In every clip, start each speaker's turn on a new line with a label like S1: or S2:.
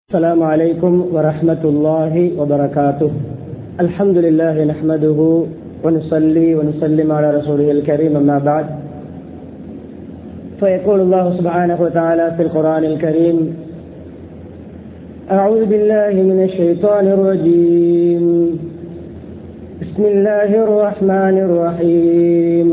S1: السلام عليكم ورحمة الله وبركاته الحمد لله نحمده ونصلي ونسلم على رسوله الكريم أما بعد فيقول الله سبحانه وتعالى في القرآن الكريم أعوذ بالله من الشيطان الرجيم بسم الله الرحمن الرحيم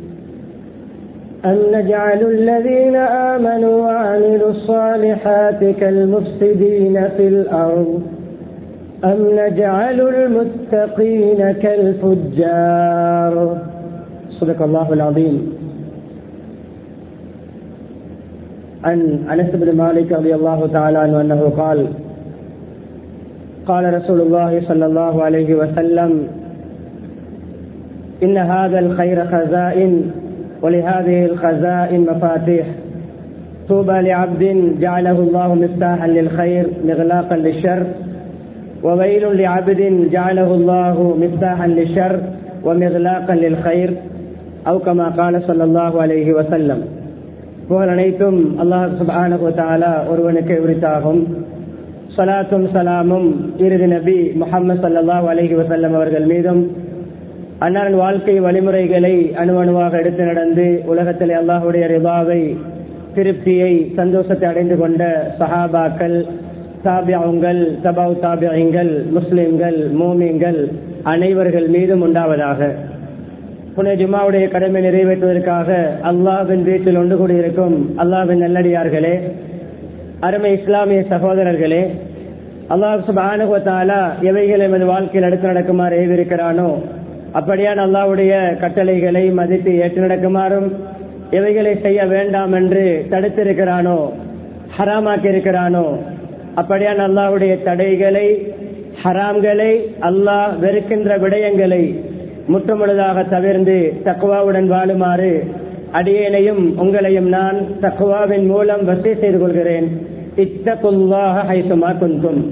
S1: أم نجعل الذين آمنوا وعملوا الصالحات كالمفسدين في الأرض أم نجعل المتقين كالفجار صدق الله العظيم عن أنس بن مالك رضي الله تعالى عنه أنه قال قال رسول الله صلى الله عليه وسلم إن هذا الخير خزائن ولهذه الخزائن مفاتيح طوبى لعبد جعله الله مفتاحا للخير مغلاقا للشر وويل لعبد جعله الله مفتاحا للشر ومغلاقا للخير أو كما قال صلى الله عليه وسلم புகழ் அனைத்தும் அல்லாஹ் சுபானு தாலா ஒருவனுக்கு உரித்தாகும் சலாத்தும் சலாமும் இறுதி நபி முகமது சல்லாஹ் அலஹி வசல்லம் அவர்கள் மீதும் அன்னாரின் வாழ்க்கை வழிமுறைகளை அணுவணுவாக எடுத்து நடந்து உலகத்தில் அல்லாஹுடைய ரிபாவை திருப்தியை சந்தோஷத்தை அடைந்து கொண்ட சஹாபாக்கள் தாபியாவுங்கள் தபாவு தாபியங்கள் முஸ்லிம்கள் மோமியங்கள் அனைவர்கள் மீதும் உண்டாவதாக புனே ஜுமாவுடைய கடமை நிறைவேற்றுவதற்காக அல்லாவின் வீட்டில் ஒன்று கூடியிருக்கும் அல்லாவின் நல்லடியார்களே அருமை இஸ்லாமிய சகோதரர்களே அல்லாஹ் சுபானுகத்தாலா எவைகள் எமது வாழ்க்கையில் அடுத்து நடக்குமாறு ஏவிருக்கிறானோ அப்படியான் அல்லாவுடைய கட்டளைகளை மதித்து ஏற்று நடக்குமாறும் எவைகளை செய்ய வேண்டாம் என்று தடுத்திருக்கிறானோ ஹராமாக்கி இருக்கிறானோ அப்படியான் அல்லாவுடைய தடைகளை ஹராம்களை அல்லாஹ் வெறுக்கின்ற விடயங்களை முற்றுமுழுதாக தவிர்ந்து தக்குவாவுடன் வாழுமாறு அடியேனையும் உங்களையும் நான் தக்குவாவின் மூலம் வசதி செய்து கொள்கிறேன் இத்தகுல்லாக ஹைசுமா குந்தும்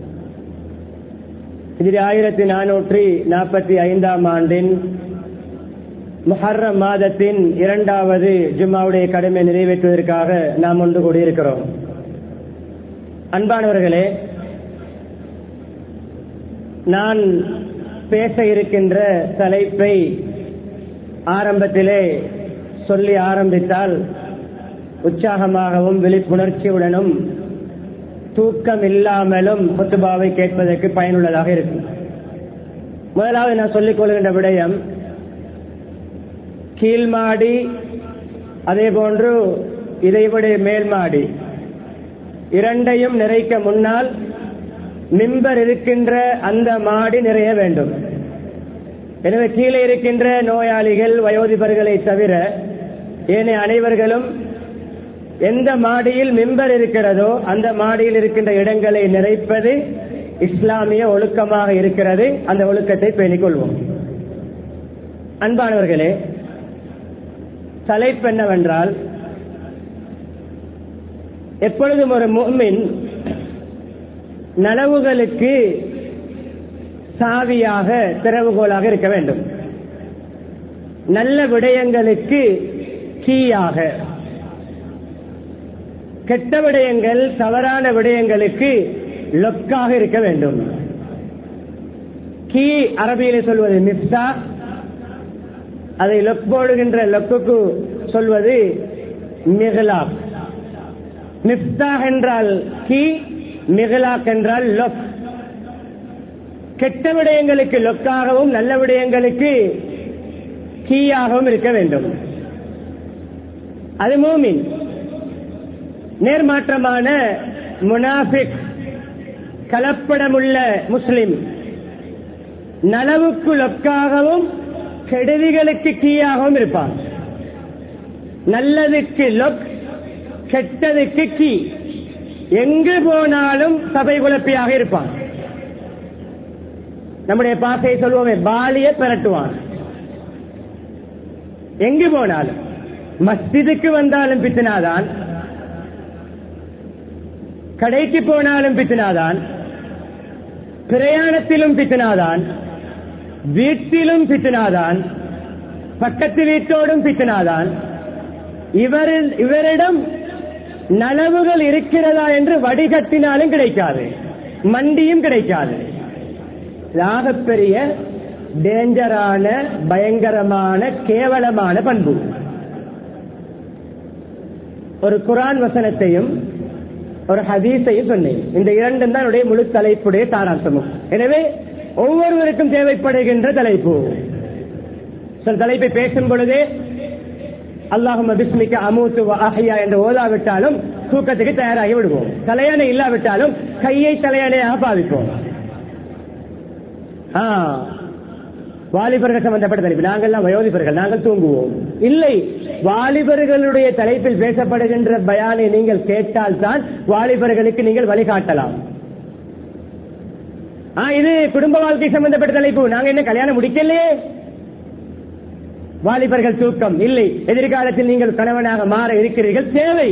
S1: இதில் ஆயிரத்தி நானூற்றி நாற்பத்தி ஐந்தாம் ஆண்டின் முஹர்ரம் மாதத்தின் இரண்டாவது ஜும்மாவுடைய கடமை நிறைவேற்றுவதற்காக நாம் ஒன்று கூடியிருக்கிறோம் அன்பானவர்களே நான் பேச இருக்கின்ற தலைப்பை ஆரம்பத்திலே சொல்லி ஆரம்பித்தால் உற்சாகமாகவும் விழிப்புணர்ச்சியுடனும் தூக்கம் இல்லாமலும் குத்துபாவை கேட்பதற்கு பயனுள்ளதாக இருக்கும் முதலாவது நான் சொல்லிக் கொள்கின்ற விடயம் கீழ்மாடி அதே போன்று இதைவிட மேல் மாடி இரண்டையும் நிறைக்க முன்னால் மிம்பர் இருக்கின்ற அந்த மாடி நிறைய வேண்டும் எனவே கீழே இருக்கின்ற நோயாளிகள் வயோதிபர்களை தவிர ஏனைய அனைவர்களும் எந்த மாடியில் மிம்பர் இருக்கிறதோ அந்த மாடியில் இருக்கின்ற இடங்களை நிறைப்பது இஸ்லாமிய ஒழுக்கமாக இருக்கிறது அந்த ஒழுக்கத்தை பேணிக் கொள்வோம் அன்பானவர்களே தலைப்பு என்னவென்றால் எப்பொழுதும் ஒரு முஹ்மின் நனவுகளுக்கு சாவியாக திறவுகோலாக இருக்க வேண்டும் நல்ல விடயங்களுக்கு கீயாக கெட்ட விடயங்கள் தவறான விடயங்களுக்கு லொக்காக இருக்க வேண்டும் கீ அரபியில சொல்வது மிப்தா அதை லொக் போடுகின்ற லொக்குக்கு சொல்வது மிகலாப் மிப்தா என்றால் கீ மிகலாக் என்றால் லொக் கெட்ட விடயங்களுக்கு லொக்காகவும் நல்ல விடயங்களுக்கு கீயாகவும் இருக்க வேண்டும் அது மூமின் நேர்மாற்றமான முனாஃபிக் கலப்படமுள்ள முஸ்லிம் நலவுக்கு லொக்காகவும் கெடுதிகளுக்கு கீயாகவும் இருப்பான் நல்லதுக்கு லொக் கெட்டதுக்கு கீ எங்கு போனாலும் சபை குழப்பியாக இருப்பான் நம்முடைய பாசையை சொல்வோமே பாலிய பெரட்டுவான் எங்கு போனாலும் மஸ்ஜிதுக்கு வந்தாலும் பித்தினாதான் கடைக்கு போனாலும் பித்தினாதான் பிரயாணத்திலும் பித்தினாதான் வீட்டிலும் பித்தினாதான் பக்கத்து வீட்டோடும் பித்தினாதான் இவரில் இவரிடம் நனவுகள் இருக்கிறதா என்று வடிகட்டினாலும் கிடைக்காது மண்டியும் கிடைக்காது பெரிய டேஞ்சரான பயங்கரமான கேவலமான பண்பு ஒரு குரான் வசனத்தையும் ஒரு ஹதீஸையும் சொன்னேன் இந்த இரண்டும் தான் என்னுடைய முழு தலைப்புடைய சாராம்சமும் எனவே ஒவ்வொருவருக்கும் தேவைப்படுகின்ற தலைப்பு சில தலைப்பை பேசும் பொழுதே அல்லாஹும் பிஸ்மிக்க அமூத்து அஹ்யா என்று ஓதாவிட்டாலும் தூக்கத்துக்கு தயாராகி விடுவோம் தலையணை இல்லாவிட்டாலும் கையை தலையணையாக பாவிப்போம் ஆ, வாலிபர்கள் சம்பந்தப்பட்ட தலைப்பு நாங்கள்லாம் வயோதிபர்கள் நாங்கள் தூங்குவோம் இல்லை வாலிபர்களுடைய தலைப்பில் பேசப்படுகின்ற பயானை நீங்கள் கேட்டால் தான் வாலிபர்களுக்கு நீங்கள் வழிகாட்டலாம் ஆ, இது குடும்ப வாழ்க்கை சம்பந்தப்பட்ட தலைப்பு நாங்க என்ன கல்யாணம் முடிக்கலையே வாலிபர்கள் தூக்கம் இல்லை எதிர்காலத்தில் நீங்கள் கணவனாக மாற இருக்கிறீர்கள் தேவை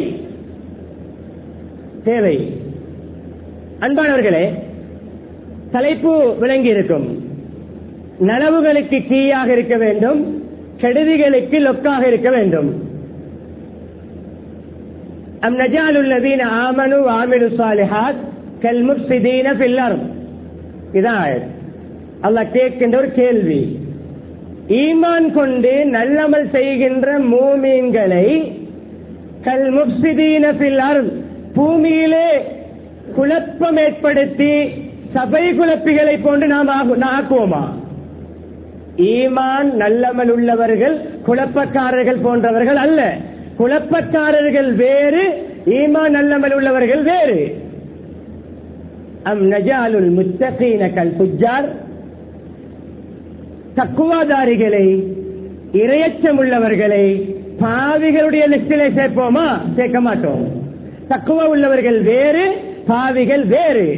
S1: தேவை அன்பானவர்களே தலைப்பு விளங்கி இருக்கும் நனவுகளுக்கு கீயாக இருக்க வேண்டும் கெடுதிகளுக்கு லொக்காக இருக்க வேண்டும் அம் நஜாலுல்லதீன ஆமனு ஆமிலு சாலிஹாத் கல்முப்சிதீன பில்லர் இதான் ஆயத். அல்லாஹ் கேட்கின்ற ஒரு கேள்வி ஈமான் கொண்டு நல்லமல் செய்கின்ற மூமீன்களை கல் முப்சிதீன பில்லர் பூமியிலே குழப்பம் ஏற்படுத்தி சபை குழப்பிகளை போன்று நாம் ஆகு- நாம் ஆக்குவோமா ஈமான் நல்லமல் உள்ளவர்கள் குழப்பக்காரர்கள் போன்றவர்கள் அல்ல குழப்பக்காரர்கள் வேறு ஈமான் நல்லமல் உள்ளவர்கள் வேறு அம் நஜாலுல் முத்தகீன கல் புஜார் தக்குவாதாரிகளை இரையச்சம் உள்ளவர்களை பாவிகளுடைய லிஸ்டிலே சேர்ப்போமா சேர்க்க மாட்டோம் தக்குவா உள்ளவர்கள் வேறு பாவிகள் வேறு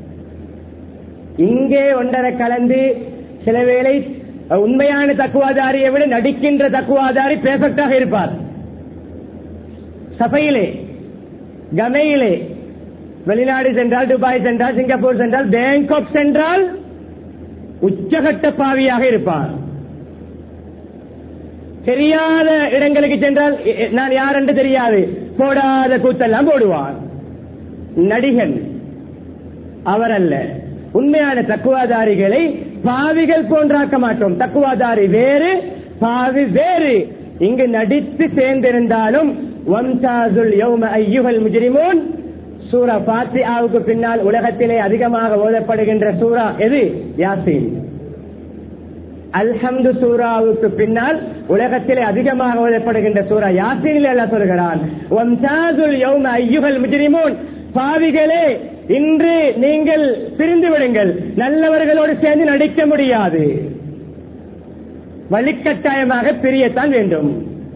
S1: இங்கே ஒன்றரை கலந்து சில வேளை அஹ், உண்மையான தக்குவாதாரியை விட நடிக்கின்ற தக்குவாதாரி பெர்ஃபெக்டாக இருப்பார் சபையிலே கமையிலே வெளிநாடு சென்றால் துபாய் சென்றால் சிங்கப்பூர் சென்றால் பேங்காக் சென்றால் உச்சகட்ட பாவியாக இருப்பார் தெரியாத இடங்களுக்கு சென்றால் எ- எ- நான் யார் என்று தெரியாது போடாத கூத்தெல்லாம் போடுவார் நடிகன் அவர் அல்ல உண்மையான தக்குவாதாரிகளை பாவிகள் போன்றாக்க மாட்டோம் தக்குவாதாரி வேறு பாவி வேறு இங்கு நடித்து சேர்ந்திருந்தாலும் வம்சாசுல் யௌம ஐயுகல் முஜ்ரிமூன் சூரா பாத்தியாவுக்கு பின்னால் உலகத்திலே அதிகமாக ஓதப்படுகின்ற சூரா எது யாசீன் அல்ஹம்து சூராவுக்கு பின்னால் உலகத்திலே அதிகமாக ஓதப்படுகின்ற சூரா யாசீனில் அல்ல சொல்கிறான் வம்சாசுல் யௌம ஐயுகல் முஜ்ரிமூன் பாவிகளே இன்று நீங்கள் பிரிந்து விடுங்கள் நல்லவர்களோடு சேர்ந்து நடிக்க முடியாது வழிக்கட்டாயமாக பிரியத்தான் வேண்டும்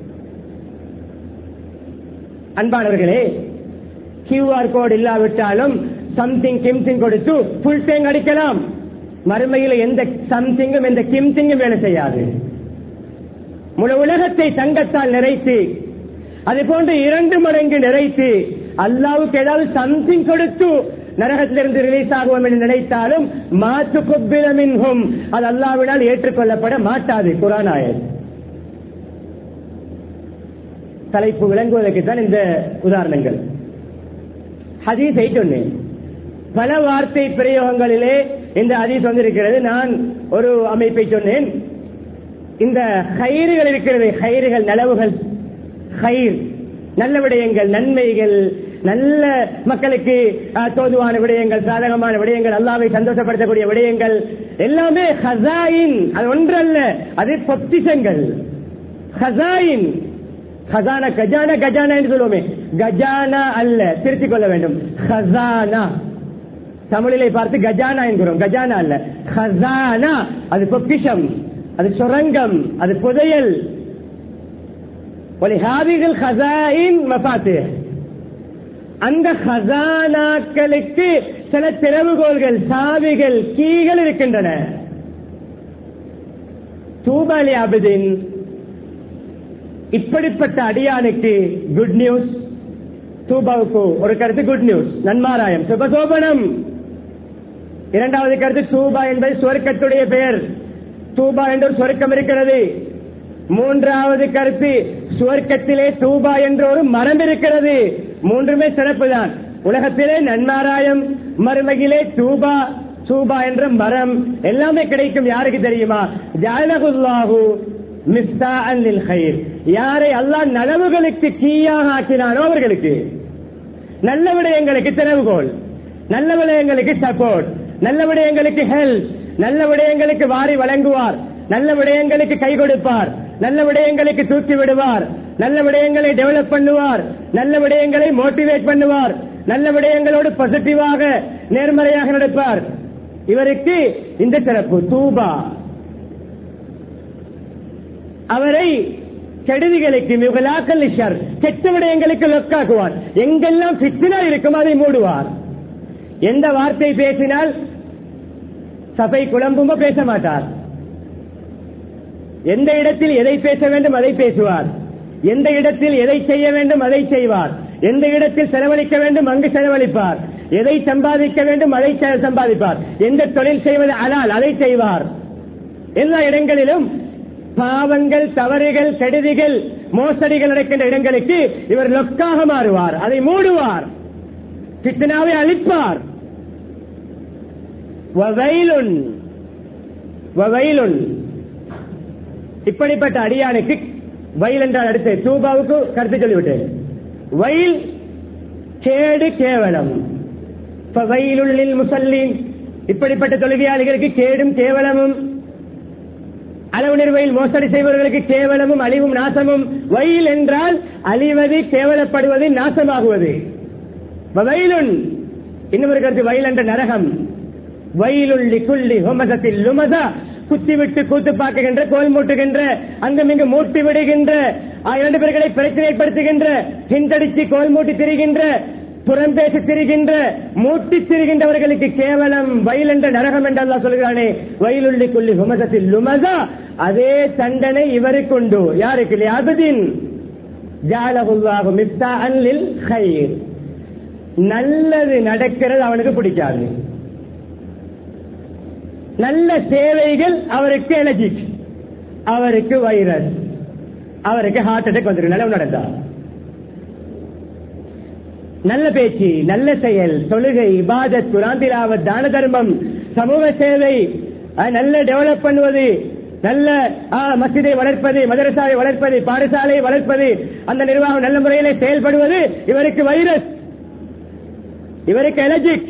S1: அன்பானவர்களே கியூஆர் கோடு இல்லாவிட்டாலும் சம்திங் கிம்சிங் கொடுத்து ஃபுல் டேங்க் அடிக்கலாம் மறுமையில் எந்த சம்திங்கும் எந்த கிம்சிங்கும் வேலை செய்யாது முழு உலகத்தை தங்கத்தால் நிறைத்து அது போன்று இரண்டு மடங்கு நிறைத்து அல்லாவுக்கு ஏதாவது சம்திங் கொடுத்து நரகத்திலிருந்து ரிலீஸ் ஆகுவோம் என்று நினைத்தாலும் மாத்து குப்பிலமின்ஹும் அது அல்லாவினால் ஏற்றுக்கொள்ளப்பட மாட்டாது குரான் ஆயத் தலைப்பு விளங்குவதற்கு தான் இந்த உதாரணங்கள் ஹதீஸை சொன்னேன் பல வார்த்தை பிரயோகங்களிலே இந்த ஹதீஸ் வந்திருக்கிறது நான் ஒரு அமைப்பை சொன்னேன் இந்த கயிறுகள் இருக்கிறது கயிறுகள் நலவுகள் கயிர் நல்ல விடயங்கள் நன்மைகள் நல்ல மக்களுக்கு அஹ், தோதுவான விடயங்கள் சாதகமான விடயங்கள் அல்லாவை சந்தோஷப்படுத்தக்கூடிய விடயங்கள் எல்லாமே ஹசாயின் அது ஒன்றல்ல அது பொத்திசங்கள் ஹசாயின் ஹசானா கஜானா கஜானா என்று சொல்லுவோமே கஜானா அல்ல திருத்திக் கொள்ள வேண்டும் ஹசானா தமிழிலே பார்த்து கஜானா என்கிறோம் கஜானா அல்ல ஹசானா அது பொக்கிஷம் அது சுரங்கம் அது புதையல் ஹாவிகள் ஹசாயின் மபாத்து அந்த ஹசானாக்களுக்கு சில திறவுகோள்கள் சாவிகள் கீகள் இருக்கின்றன தூபாலி அபதின் இப்படிப்பட்ட அடியானுக்கு குட் நியூஸ் தூபாவுக்கு ஒரு கருத்து குட் நியூஸ் நன்மாராயம் சுபசோபனம் இரண்டாவது கருத்து தூபா என்பது சுவர்க்கத்துடைய பெயர் தூபா என்ற ஒரு சொர்க்கம் இருக்கிறது மூன்றாவது கருத்து சுவர்க்கத்திலே தூபா என்ற ஒரு மரம் இருக்கிறது மூன்றுமே சிறப்பு தான் உலகத்திலே நன்மாராயம் மறுமையிலே தூபா சூபா என்ற மரம் எல்லாமே கிடைக்கும் யாருக்கு தெரியுமா ஜாலகுல்லாஹு மிஸ்தாஅன் லில் கைர் யாரை அல்லாஹ் நனவுகளுக்கு கீயாக ஆக்கினானோ அவர்களுக்கு நல்ல விடயங்களுக்கு திறவுகோல் நல்ல விடயங்களுக்கு சப்போர்ட் நல்ல விடயங்களுக்கு ஹெல்ப் நல்ல விடயங்களுக்கு வாரி வழங்குவார் நல்ல விடயங்களுக்கு கை கொடுப்பார் நல்ல விடயங்களுக்கு தூக்கி விடுவார் நல்ல விடயங்களை டெவலப் பண்ணுவார் நல்ல விடயங்களை மோட்டிவேட் பண்ணுவார் நல்ல விடயங்களோடு பாசிட்டிவாக நேர்மறையாக நடப்பார் இவருக்கு இந்த சிறப்பு தூபா அவரை கெடுதிகளுக்கு மிகலாக்கல் ஷர் கெட்ட விடயங்களுக்கு லொக்காக்குவார் எங்கெல்லாம் பித்தினா இருக்கும் அதை மூடுவார் எந்த வார்த்தை பேசினால் சபை குழம்புமோ பேச மாட்டார் எந்த இடத்தில் எதை பேச வேண்டும் அதை பேசுவார் எந்த இடத்தில் எதை செய்ய வேண்டும் அதை செய்வார் எந்த இடத்தில் செலவழிக்க வேண்டும் அங்கு செலவழிப்பார் எதை சம்பாதிக்க வேண்டும் அதை செ- சம்பாதிப்பார் எந்த தொழில் செய்வது அலால் அதை செய்வார் எல்லா இடங்களிலும் பாவங்கள் தவறுகள் கெடுதிகள் மோசடிகள் நடக்கின்ற இடங்களுக்கு இவர் லொக்காக மாறுவார் அதை மூடுவார் பித்தனாவை அழிப்பார் வவைலுன் வவைலுன் இப்படிப்பட்ட அடியானுக்கு வயல் என்றால் அடுத்து தூபாவுக்கு கருத்து சொல்லிவிட்டேன் வயல் கேடு கேவலம் வயலுள்ளில் முசல்லின் இப்படிப்பட்ட தொழுகையாளிகளுக்கு கேடும் கேவலமும் அளவு நிர்வையில் மோசடி செய்பவர்களுக்கு கேவலமும் அழிவும் நாசமும் வயல் என்றால் அழிவது கேவலப்படுவது நாசமாகுவது வயலுன் இன்னொரு கருத்து வயல் என்ற நரகம் வயலுள்ளி குள்ளி ஹோமசத்தில் லுமதா குத்திவிட்டு கூத்து பார்க்குகின்ற கோல் மூட்டுகின்ற அங்கும் இங்கு மூட்டி விடுகின்ற ஆ, இரண்டு பேர்களை பிரச்சனை ஏற்படுத்துகின்ற ஹிந்தடிச்சு கோல் மூட்டி திரிகின்ற புறம் பேசி திரிகின்ற மூட்டி திரிகின்றவர்களுக்கு கேவலம் வயல் என்ற நரகம் என்று அல்லாஹ் சொல்கிறானே வயலுள்ளி குள்ளி ஹுமசத்தில் லுமதா அதே தண்டனை இவருக்கு உண்டு யாருக்கு லியாபதின் ஜாலகுல்லாஹு மிஸ்தாஅன் லில் கைர் நல்லது நடக்கிறது அவனுக்கு பிடிக்காது நல்ல சேவைகள் அவருக்கு எனர்ஜிக் அவருக்கு வைரஸ் அவருக்கு ஹார்ட் அட்டாக் வந்துருக்கு நிலவு நடந்தா நல்ல பேச்சு நல்ல செயல் தொழுகை இபாதத் குரான் திலாவத் தான தர்மம் சமூக சேவை அஹ், நல்ல டெவலப் பண்ணுவது நல்ல ஆஹ், மஸ்ஜிதை வளர்ப்பது மதரசாவை வளர்ப்பது பாடசாலையை வளர்ப்பது அந்த நிர்வாகம் நல்ல முறையிலே செயல்படுவது இவருக்கு வைரஸ் இவருக்கு எலர்ஜிக்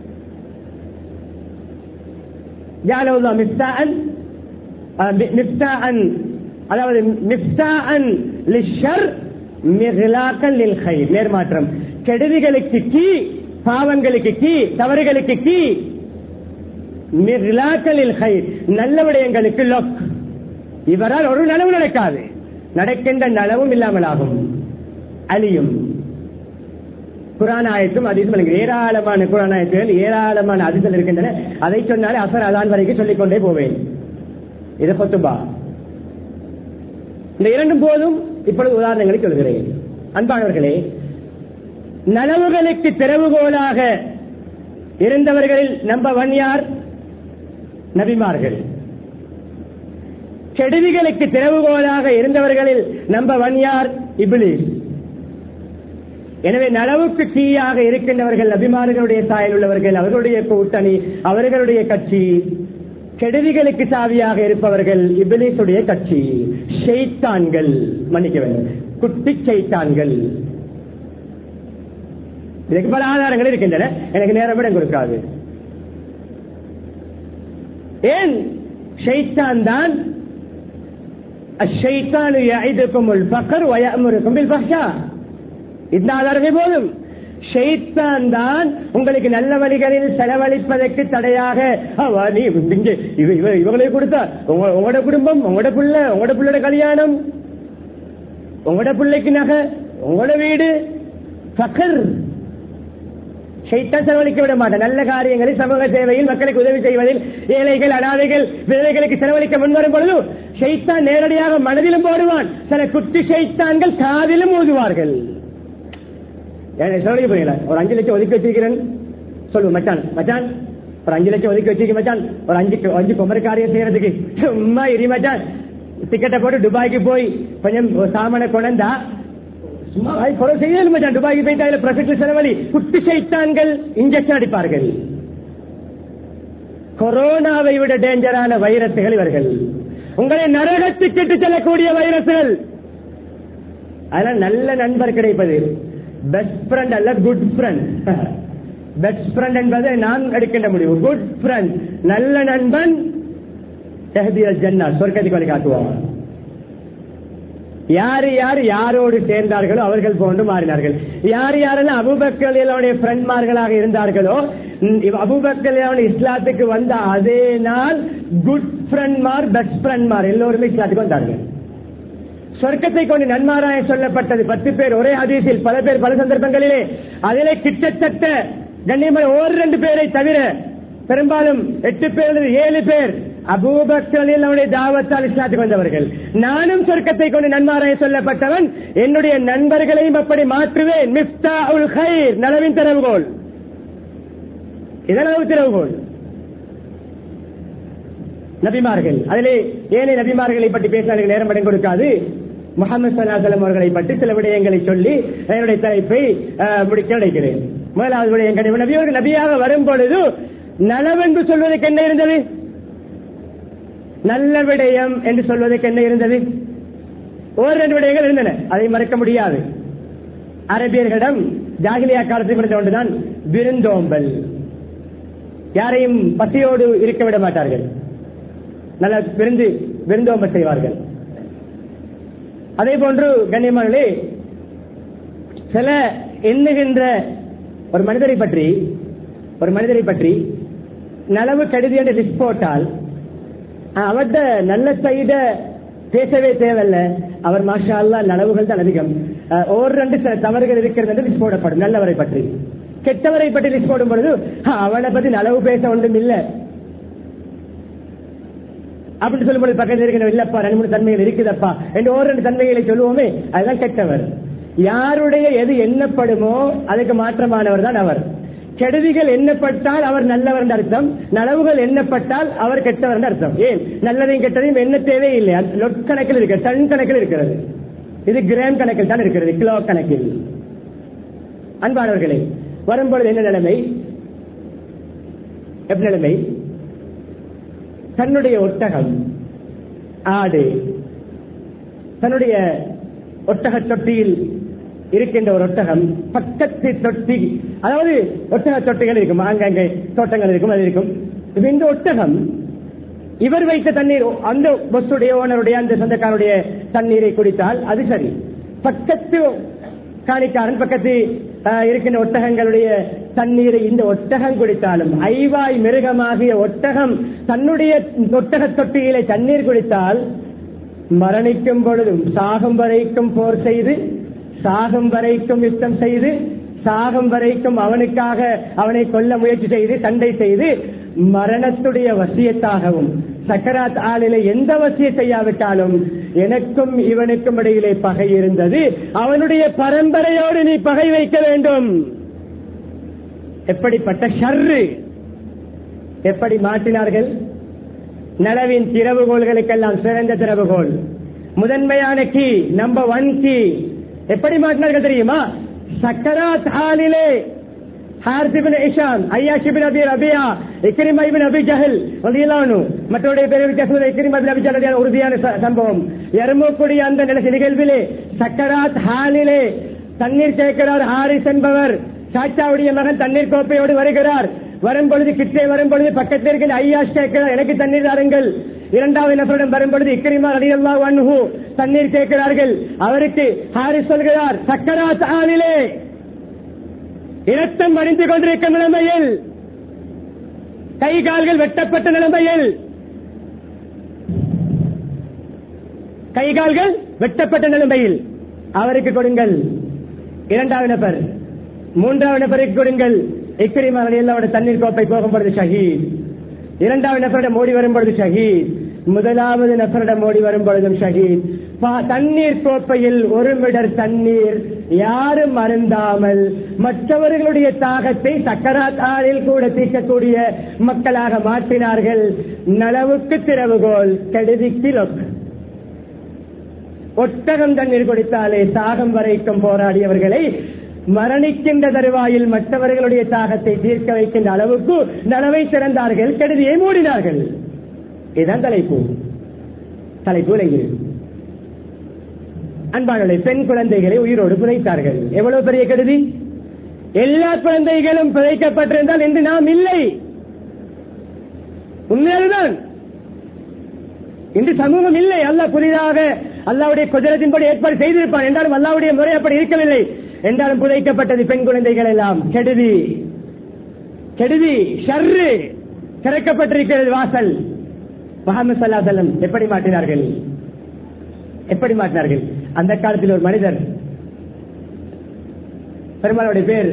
S1: جعله الله مفتاحا مفتاحا அதாவது மிஃப்தாஅன் லிஷர் மிகலாக்கன் லில் கைர் நேர்மாற்றம் கெடுதிகளுக்கு கீ பாவங்களுக்கு கீ தவறுகளுக்கு கீ மிகலாக்கன் லில் கைர் நல்ல விடயங்களுக்கு லொக் இவரால் ஒரு நனவு நடக்காது நடக்கின்ற நனவும் இல்லாமலாகும் அழியும் குரான் ஆயத்தும் அதிசம் இருக்கிறது. ஏராளமான குரான் ஆயத்துகள் ஏராளமான அதிசல் இருக்கின்றன அதை சொன்னாலே அசர் அதான் வரைக்கும் சொல்லிக் கொண்டே போவேன் இதை பத்துபா இந்த இரண்டும் போதும் இப்பொழுது உதாரணங்களை சொல்கிறேன் அன்பானவர்களே நனவுகளுக்கு திறவுகோலாக இருந்தவர்களில் நம்பர் ஒன் யார் நபிமார்கள் கெடுதிகளுக்கு திறவுகோலாக இருந்தவர்களில் நம்பர் ஒன் யார் இபிலிஸ் எனவே நனவுக்கு கீயாக இருக்கின்றவர்கள் அபிமானிகளுடைய சாயல் உள்ளவர்கள் அவர்களுடைய கூட்டணி அவர்களுடைய கட்சி கெடுதிகளுக்கு சாவியாக இருப்பவர்கள் இபிலிசுடைய கட்சி ஷெய்தான்கள் மன்னிக்க வேண்டும் குட்டி ஷெய்தான்கள் இதற்கு பல ஆதாரங்கள் இருக்கின்றன எனக்கு நேரம் இடம் கொடுக்காது ஏன் ஷைத்தான் தான் الشيطان يعدكم الفقر ويأمركم بالفحشاء இந்த ஆதாரமே போதும் ஷைத்தான் தான் உங்களுக்கு நல்ல வழிகளில் செலவழிப்பதற்கு தடையாக அவ நீ இங்க இவ இவ இவங்களை கொடுத்தா உங்க- உங்களோட குடும்பம் உங்களோட பிள்ளை உங்களோட பிள்ளையோட கல்யாணம் உங்களோட பிள்ளைக்கு நகை உங்களோட வீடு ஃபக்கர் ஷைத்தான் செலவழிக்க விட மாட்டேன் நல்ல காரியங்களில் சமூக சேவையில் மக்களுக்கு உதவி செய்வதில் ஏழைகள் அனாதைகள் விதவைகளுக்கு செலவழிக்க முன்வரும் பொழுது ஷைத்தான் நேரடியாக மனதிலும் போடுவான் சில குட்டி ஷைத்தான்கள் காதிலும் ஊதுவார்கள் ஏன் செலவழிக்க போறீங்களா ஒரு அஞ்சு லட்சம் ஒதுக்கி வச்சிருக்கிறேன் சொல்லு மச்சான் மச்சான் ஒரு அஞ்சு லட்சம் ஒதுக்கி வச்சிருக்க மச்சான் ஒரு அஞ்சு அஞ்சு குமர காரியம் செய்யறதுக்கு சும்மா இரி மச்சான் டிக்கெட்டை போட்டு துபாய்க்கு போய் கொஞ்சம் ஒரு சாமானை கொண்டா சும்மா வாய் குறை செய்யல மச்சான் துபாய்க்கு போயிட்டு அதுல ப்ரொஃபிட்ல செலவழி குட்டி சைத்தான்கள் இன்ஜெக்ஷன் அடிப்பார்கள் கொரோனாவை விட டேஞ்சரான வைரஸ்கள் இவர்கள் உங்களை நரகத்துக்கு இட்டு செல்லக்கூடிய வைரஸ்கள் அதெல்லாம் நல்ல நண்பர் கிடைப்பது பெஸ்ட் ஃப்ரெண்ட் அல்ல குட் ஃப்ரெண்ட் பெஸ்ட் ஃப்ரெண்ட் என்பதை நான் எடுக்கின்ற முடிவு குட் ஃப்ரெண்ட் நல்ல நண்பன் தஹதியல் ஜன்னா சொர்க்கத்துக்கு வழி காட்டுவான் யார் யார் யாரோடு சேர்ந்தார்களோ அவர்கள் போன்று மாறினார்கள் யார் யாரெல்லாம் அபுபக்கலுடைய ஃப்ரெண்ட்மார்களாக இருந்தார்களோ அபுபக்கல் இஸ்லாத்துக்கு வந்த அதே நாள் குட் ஃப்ரெண்ட்மார் பெஸ்ட் ஃப்ரெண்ட்மார் எல்லோருமே இஸ்லாத்துக்கு வந்தார்கள் சொர்க்கத்தை கொண்டு நன்மாராய சொல்லப்பட்டது பத்து பேர் ஒரே ஹதீஸில் பல பேர் பல சந்தர்ப்பங்களிலே அதிலே கிட்டத்தட்ட கண்ணியமான ஒரு ரெண்டு பேரை தவிர பெரும்பாலும் எட்டு பேர் ஏழு பேர் அபூபக்களில் அவனுடைய தாவத்தால் இஸ்லாத்துக்கு வந்தவர்கள் நானும் சொர்க்கத்தை கொண்டு நன்மாராய சொல்லப்பட்டவன் என்னுடைய நண்பர்களையும் அப்படி மாற்றுவேன் மிப்தா உல் ஹைர் நலவின் திறவுகோல் இதனளவு திறவுகோல் நபிமார்கள் அதிலே ஏனைய நபிமார்களை பற்றி பேசினார்கள் நேரம் இடம் கொடுக்காது முகமது சல்லாசலம் அவர்களை பற்றி சில விடயங்களை சொல்லி என்னுடைய தலைப்பை முடிக்க நினைக்கிறேன் முதலாவது விடயம் கண்டிப்பாக நபியவர்கள் நபியாக வரும் பொழுது நலவென்று சொல்வதற்கு என்ன இருந்தது நல்ல விடயம் என்று சொல்வதற்கு என்ன இருந்தது ஒரு ரெண்டு விடயங்கள் இருந்தன அதை மறக்க முடியாது அரபியர்களிடம் ஜாகிலியா காலத்தில் இருந்த ஒன்றுதான் விருந்தோம்பல் யாரையும் பசியோடு இருக்க விட மாட்டார்கள் நல்ல விருந்து விருந்தோம்பல் செய்வார்கள் அதே போன்று கண்ணியமானே சில எண்ணுகின்ற ஒரு மனிதரை பற்றி ஒரு மனிதரை பற்றி நலவு கடிதி என்று லிஸ்ட் போட்டால் அவர்கிட்ட நல்ல சைட பேசவே தேவையில்ல அவர் மாஷா அல்லா நலவுகள் தான் அதிகம் ஒரு ரெண்டு சில தவறுகள் இருக்கிறது என்று லிஸ்ட் போடப்படும் நல்லவரை பற்றி கெட்டவரை பற்றி லிஸ்ட் போடும் பொழுது அவனை பத்தி நலவு பேச ஒன்றும் இல்லை அப்படின்னு சொல்லும்போது பக்கத்தில் இருக்கிற இல்லப்பா ரெண்டு மூணு தன்மைகள் இருக்குதப்பா என்று ஒரு ரெண்டு தன்மைகளை சொல்லுவோமே அதுதான் கெட்டவர் யாருடைய எது எண்ணப்படுமோ அதுக்கு மாற்றமானவர் தான் அவர் கெடுதிகள் எண்ணப்பட்டால் அவர் நல்லவர் என்று அர்த்தம் நலவுகள் எண்ணப்பட்டால் அவர் கெட்டவர் என்று அர்த்தம் ஏன் நல்லதையும் கெட்டதையும் எண்ண தேவையில்லை லொட் கணக்கில் இருக்கிறது டன் கணக்கில் இருக்கிறது இது கிராம் கணக்கில் தான் இருக்கிறது கிலோ கணக்கில் அன்பானவர்களே வரும்பொழுது என்ன நிலைமை எப்படி நிலைமை தன்னுடைய ஒட்டகம் ஆடு தன்னுடைய ஒட்டக தொட்டியில் இருக்கின்ற ஒரு ஒட்டகம் பக்கத்து தொட்டி அதாவது ஒட்டக தொட்டிகள் இருக்கும் அங்கங்கே தோட்டங்கள் இருக்கும் அது இருக்கும் இப்ப இந்த ஒட்டகம் இவர் வைத்த தண்ணீர் அந்த பஸ்ஸுடைய ஓனருடைய அந்த சொந்தக்காரருடைய தண்ணீரை குடித்தால் அது சரி பக்கத்து காணிக்காரன் பக்கத்து இருக்கின்ற ஒட்டகங்களுடைய தண்ணீரை இந்த ஒட்டகம் குடித்தாலும் ஐவாய் மிருகமாகிய ஒட்டகம் தன்னுடைய ஒட்டக தொட்டியிலே தண்ணீர் குடித்தால் மரணிக்கும் பொழுதும் சாகும் வரைக்கும் போர் செய்து சாகும் வரைக்கும் யுத்தம் செய்து சாகும் வரைக்கும் அவனுக்காக அவனை கொல்ல முயற்சி செய்து சண்டை செய்து மரணத்துடைய வசியத்தாகவும் சக்கராத் ஆளிலே எந்த வசிய செய்யாவிட்டாலும் எனக்கும் இவனுக்கும் இடையிலே பகை இருந்தது அவனுடைய பரம்பரையோடு நீ பகை வைக்க வேண்டும் எப்படிப்பட்ட ஷர்ரு எப்படி மாற்றினார்கள் நலவின் திறவுகோள்களுக்கெல்லாம் சிறந்த திறவுகோல் முதன்மையான கீ நம்பர் ஒன் கீ எப்படி மாற்றினார்கள் தெரியுமா சக்கராத் ஆளிலே ஹார்சிபின் இஷான் ஐயாஷிபின் Abi Rabia Ikrima ibn Abi Jahl ரலியல்லாஹு மற்றவருடைய பேரை வித்தியாசம் இக்ரிமா இபின் அபி ஜஹல் உறுதியான சம்பவம் எருமக்கூடிய அந்த நில நிகழ்விலே சக்கராத் ஹாலிலே தண்ணீர் கேட்கிறார் ஹாரிஸ் என்பவர் சாச்சாவுடைய மகன் தண்ணீர் கோப்பையோடு வருகிறார் வரும் பொழுது கிட்டே வரும் பொழுது பக்கத்தில் இருக்கிற ஐயாஷ் கேட்கிறார் எனக்கு தண்ணீர் தாருங்கள் இரண்டாவது நபரிடம் வரும் பொழுது இக்கிரிமா அலியல்லா வன்ஹு தண்ணீர் கேட்கிறார்கள் அவருக்கு ஹாரிஸ் சொல்கிறார் சக்கராத் ஆளிலே இரத்தம் வடிந்து கொண்டிருக்கும் நிலைமையில் கை கால்கள் வெட்டப்பட்ட நிலைமையில் கை கால்கள் வெட்டப்பட்ட நிலைமையில் அவருக்கு கொடுங்கள் இரண்டாவது நபர் மூன்றாவது நபருக்கு கொடுங்கள் இக்கிரிமா அலியல்லாவோட தண்ணீர் கோப்பை போகும் பொழுது ஷஹீத் இரண்டாவது நபரிடம் ஓடி வரும் பொழுது ஷஹீத் முதலாவது நபரிடம் ஓடி வரும் பொழுதும் ஷஹீத் தண்ணீர் கோப்பையில் ஒரு மிடர் தண்ணீர் யாரும் அருந்தாமல் மற்றவர்களுடைய தாகத்தை சக்கராத் ஆளில் கூட தீர்க்கக்கூடிய மக்களாக மாற்றினார்கள் நலவுக்கு திறவுகோல் கெடுதிக்கு லொக் ஒட்டகம் தண்ணீர் கொடுத்தாலே தாகம் வரைக்கும் போராடியவர்களை மரணிக்கின்ற தருவாயில் மற்றவர்களுடைய தாகத்தை தீர்க்க வைக்கின்ற அளவுக்கு நனவை திறந்தார்கள் கெடுதியை மூடினார்கள் இதுதான் தலைப்பு தலைப்பு விளங்கியது அன்பானவர்களே பெண் குழந்தைகளை உயிரோடு புதைத்தார்கள் எவ்வளவு பெரிய கருதி எல்லா குழந்தைகளும் புதைக்கப்பட்டிருந்தால் என்று நாம் இல்லை உண்மையால்தான் இன்று சமூகம் இல்லை அல்லாஹ் புதிதாக அல்லாவுடைய குதிரத்தின்படி ஏற்பாடு செய்திருப்பான் என்றாலும் அல்லாவுடைய முறை அப்படி இருக்கவில்லை என்றாலும் புதைக்கப்பட்டது பெண் குழந்தைகள் எல்லாம் கெடுதி கெடுதி ஷர்ரு திறக்கப்பட்டிருக்கிறது வாசல் முகமது சல்லா செல்லம் எப்படி மாற்றினார்கள் எப்படி மாற்றினார்கள் அந்த காலத்தில் ஒரு மனிதர் பெருமாளுடைய பேர்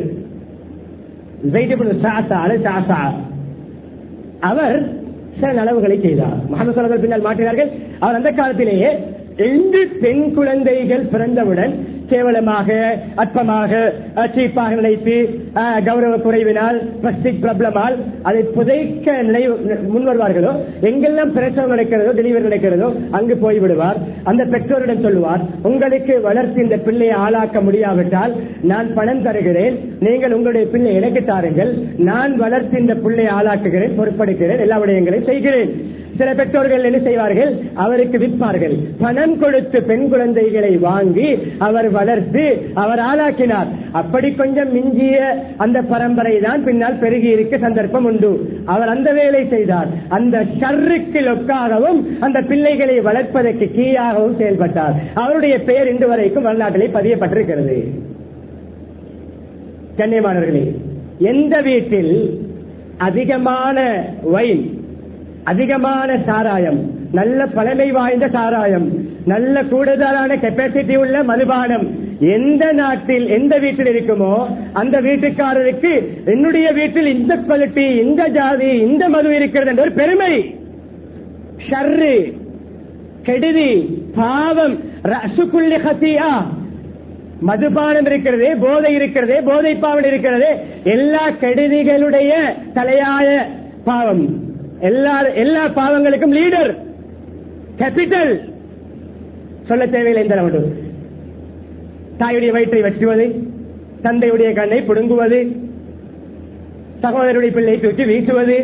S1: அவர் சில நலவுகளை செய்தார் முகமது சல்லா பின்னால் மாற்றினார்கள் அவர் அந்த காலத்திலேயே ரெண்டு பெண் குழந்தைகள் பிறந்தவுடன் கேவலமாக அற்பமாக சீப்பாக நினைத்து கௌரவ குறைவினால் பிளாஸ்டிக் பிரபலமால் அதை புதைக்க நிலை முன் வருவார்களோ எங்கெல்லாம் பிரசவம் நடக்கிறதோ டெலிவரி நடக்கிறதோ அங்கு போய்விடுவார் அந்த பெற்றோரிடம் சொல்லுவார் உங்களுக்கு வளர்த்து இந்த பிள்ளையை ஆளாக்க முடியாவிட்டால் நான் பணம் தருகிறேன் நீங்கள் உங்களுடைய பிள்ளை எனக்கு தாருங்கள் நான் வளர்த்து இந்த பிள்ளையை ஆளாக்குகிறேன் பொறுப்படுகிறேன் எல்லா விடயங்களையும் செய்கிறேன் சில பெற்றோர்கள் என்ன செய்வார்கள் அவருக்கு விற்பார்கள் பணம் கொடுத்து பெண் குழந்தைகளை வாங்கி அவர் வளர்த்து அவர் ஆளாக்கினார் அப்படி கொஞ்சம் மிஞ்சிய அந்த பரம்பரை தான் பின்னால் பெருகி இருக்க சந்தர்ப்பம் உண்டு அவர் அந்த வேலை செய்தார் அந்த ஷர்ருக்கு லொக்காகவும் அந்த பிள்ளைகளை வளர்ப்பதற்கு கீழாகவும் செயல்பட்டார் அவருடைய பெயர் இன்று வரைக்கும் வரலாற்றிலே பதியப்பட்டிருக்கிறது கண்ணியமானவர்களே எந்த வீட்டில் அதிகமான வைன் அதிகமான சாராயம் நல்ல பழமை வாய்ந்த சாராயம் நல்ல கூடுதலான கெப்பாசிட்டி உள்ள மதுபானம் எந்த நாட்டில் எந்த வீட்டில் இருக்குமோ அந்த வீட்டுக்காரருக்கு என்னுடைய வீட்டில் இந்த குவாலிட்டி இந்த ஜாதி இந்த மது இருக்கிறது என்ற ஒரு பெருமை ஷர்ரு கெடுதி பாவம் ரசுக்குள்ளி ஹசியா மதுபானம் இருக்கிறது போதை இருக்கிறது போதை பாவம் இருக்கிறது எல்லா கெடுதிகளுடைய தலையாய பாவம் எல்லா எல்லா பாவங்களுக்கும் லீடர் கேபிட்டல் சொல்ல தேவையில்லை இந்த அளவு தாயுடைய வயிற்றை வெட்டுவது தந்தையுடைய கண்ணை புடுங்குவது சகோதரருடைய பிள்ளை தூக்கி வீசுவது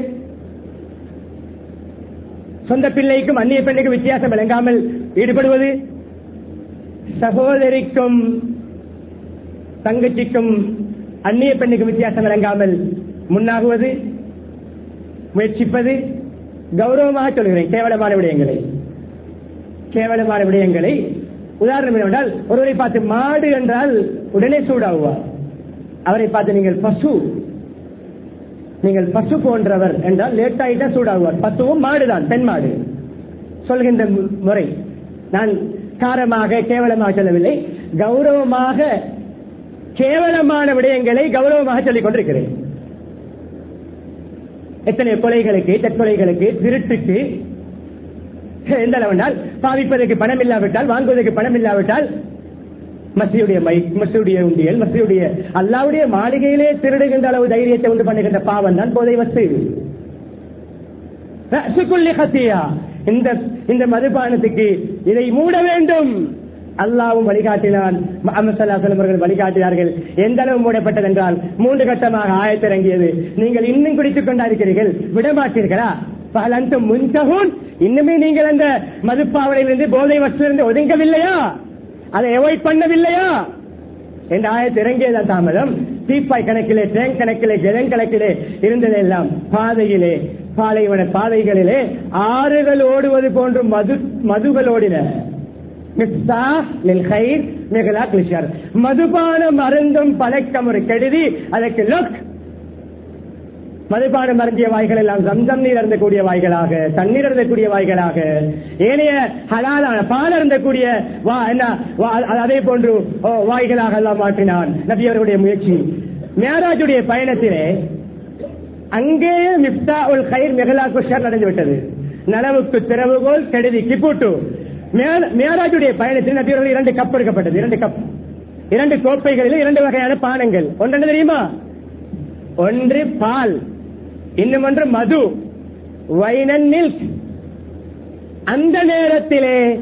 S1: சொந்த பிள்ளைக்கும் அந்நிய பெண்ணுக்கும் வித்தியாசம் விளங்காமல் ஈடுபடுவது சகோதரிக்கும் தங்கச்சிக்கும் அந்நிய பெண்ணுக்கும் வித்தியாசம் விளங்காமல் முன்னாகுவது முயற்சிப்பது கௌரவமாக சொல்கிறேன் கேவலமான விடயங்களை கேவலமான விடயங்களை உதாரணம் என்னவென்றால் ஒருவரை பார்த்து மாடு என்றால் உடனே சூடாகுவார் அவரை பார்த்து நீங்கள் பசு நீங்கள் பசு போன்றவர் என்றால் லேட் ஆயிட்டா சூடாகுவார் பசுவும் மாடுதான் பெண் மாடு சொல்கின்ற முறை நான் காரமாக கேவலமாக சொல்லவில்லை கௌரவமாக கேவலமான விடயங்களை கௌரவமாக சொல்லிக் கொண்டிருக்கிறேன் எத்தனை கொலைகளுக்கு தற்கொலைகளுக்கு திருட்டுக்கு எந்த அளவென்றால் பாவிப்பதற்கு பணம் இல்லாவிட்டால் வாங்குவதற்கு பணம் இல்லாவிட்டால் மசியுடைய மைக் மசியுடைய உண்டியல் மசியுடைய அல்லாவுடைய மாளிகையிலே திருடுகின்ற அளவு தைரியத்தை உண்டு பண்ணுகின்ற பாவம் தான் போதை வசு இந்த இந்த மதுபானத்துக்கு இதை மூட வேண்டும் அல்லாவும் வழிகாட்டினான் அவர்கள் வழிகாட்டினார்கள் எந்த அளவு மூடப்பட்டது என்றால் மூன்று கட்டமாக ஆயத்திறங்கியது நீங்கள் இன்னும் குடித்துக் கொண்டாருக்கிறீர்கள் விடமாட்டீர்களா பலந்து முன்சகுன் இன்னுமே நீங்கள் அந்த மதுப்பாவடையிலிருந்து போதை வசூலிருந்து ஒதுங்கவில்லையா அதை அவாய்ட் பண்ணவில்லையா என்ற ஆயத்து இறங்கியதான் தாமதம் தீப்பாய் கணக்கிலே டேங்க் கணக்கிலே ஜெகன் கணக்கிலே இருந்ததெல்லாம் பாதையிலே பாலைவன பாதைகளிலே ஆறுகள் ஓடுவது போன்று மது மதுகள் ஓடின மதுபானம் அருந்தும் பழக்கம் ஒரு கெடுதி அதற்கு லுக் மதுபானம் அருந்திய வாய்கள் எல்லாம் சம்சம் நீர் அருந்தக்கூடிய வாய்களாக தண்ணீர் அருந்தக்கூடிய வாய்களாக ஏனைய ஹலாலான பால் அருந்தக்கூடிய அதே போன்று வாய்களாக எல்லாம் மாற்றினான் நபி அவர்களுடைய முயற்சி மேராஜுடைய பயணத்திலே அங்கேயே மிப்தா உல் கயிர் மெகலா குஷர் நடந்து விட்டது நனவுக்கு திறவுகோல் கெடுதிக்கு பூட்டு மேராஜுடைய பயணத்தில் நபியவர்கள் இரண்டு கப் எடுக்கப்பட்டது இரண்டு கப் இரண்டு கோப்பைகளில் இரண்டு வகையான பானங்கள் ஒன்று தெரியுமா ஒன்று பால் இன்னும் ஒன்று மது வைன் அண்ட் மில்க் அந்த நேரத்திலே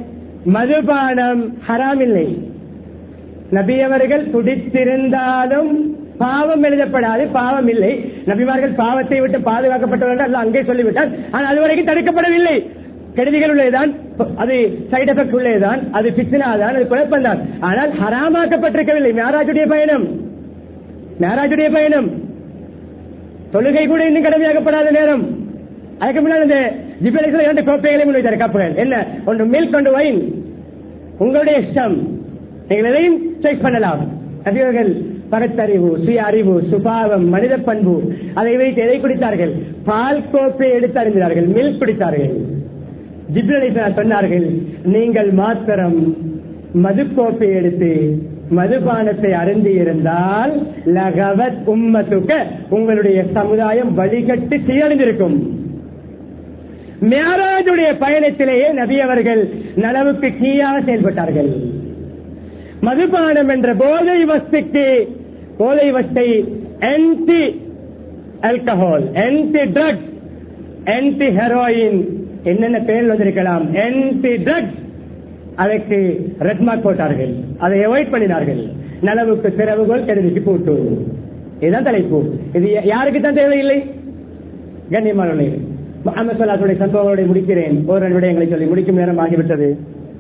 S1: மதுபானம் ஹராம் இல்லை நபி அவர்கள் துடித்திருந்தாலும் பாவம் எழுதப்படாது பாவம் இல்லை நபிமார்கள் பாவத்தை விட்டு பாதுகாக்கப்பட்டவர்கள் அல்ல அங்கே சொல்லிவிட்டார் ஆனால் அதுவரைக்கும் தடுக்கப்படவில்லை கெடுதிகள் உள்ளதுதான் அது சைடு எஃபெக்ட் உள்ளதுதான் அது பிச்சினா தான் அது குழப்பம் தான் ஆனால் ஹராமாக்கப்பட்டிருக்கவில்லை மேராஜுடைய பயணம் மேராஜுடைய பயணம் தொழுகை கூட இன்னும் கடமையாக்கப்படாத நேரம் அதுக்கு முன்னால் இந்த ஜிபிஎல் இரண்டு கோப்பைகளை முன்வைத்தார் கப்புகள் என்ன ஒன்று மில்க் ஒன்று வைன் உங்களுடைய இஷ்டம் நீங்கள் எதையும் செக் பண்ணலாம் நபியவர்கள் பகத்தறிவு சுய அறிவு சுபாவம் மனித பண்பு அதை வைத்து எதை குடித்தார்கள் பால் கோப்பை எடுத்து அறிந்தார்கள் மில்க் குடித்தார்கள் ஜிப்ரலை சொன்னார்கள் நீங்கள் மாத்திரம் மதுக்கோப்பை எடுத்து மதுபானத்தை அருந்தி இருந்தால் லகவத் உம்மத்துக்க உங்களுடைய சமுதாயம் வழிகட்டு சீரழிந்திருக்கும் மேராஜுடைய பயணத்திலேயே நபி அவர்கள் நலவுக்கு கீழாக செயல்பட்டார்கள் மதுபானம் என்ற போதை வஸ்துக்கு போதை வஸ்தை anti alcohol anti drugs anti heroin என்னென்ன பேர் வந்திருக்கலாம் ஆன்டி ட்ரக்ஸ் அதற்கு ரெட் மார்க் போட்டார்கள் அதை அவாய்ட் பண்ணினார்கள் நலவுக்கு திறவுகோல் கெடுதிக்கு போட்டு இதுதான் தலைப்பு இது யாருக்கு தான் தேவையில்லை கண்ணியமான முகமது சலாத்துடைய சம்பவங்களை முடிக்கிறேன் ஒரு ரெண்டு விடயங்களை சொல்லி முடிக்கும் நேரம் ஆகிவிட்டது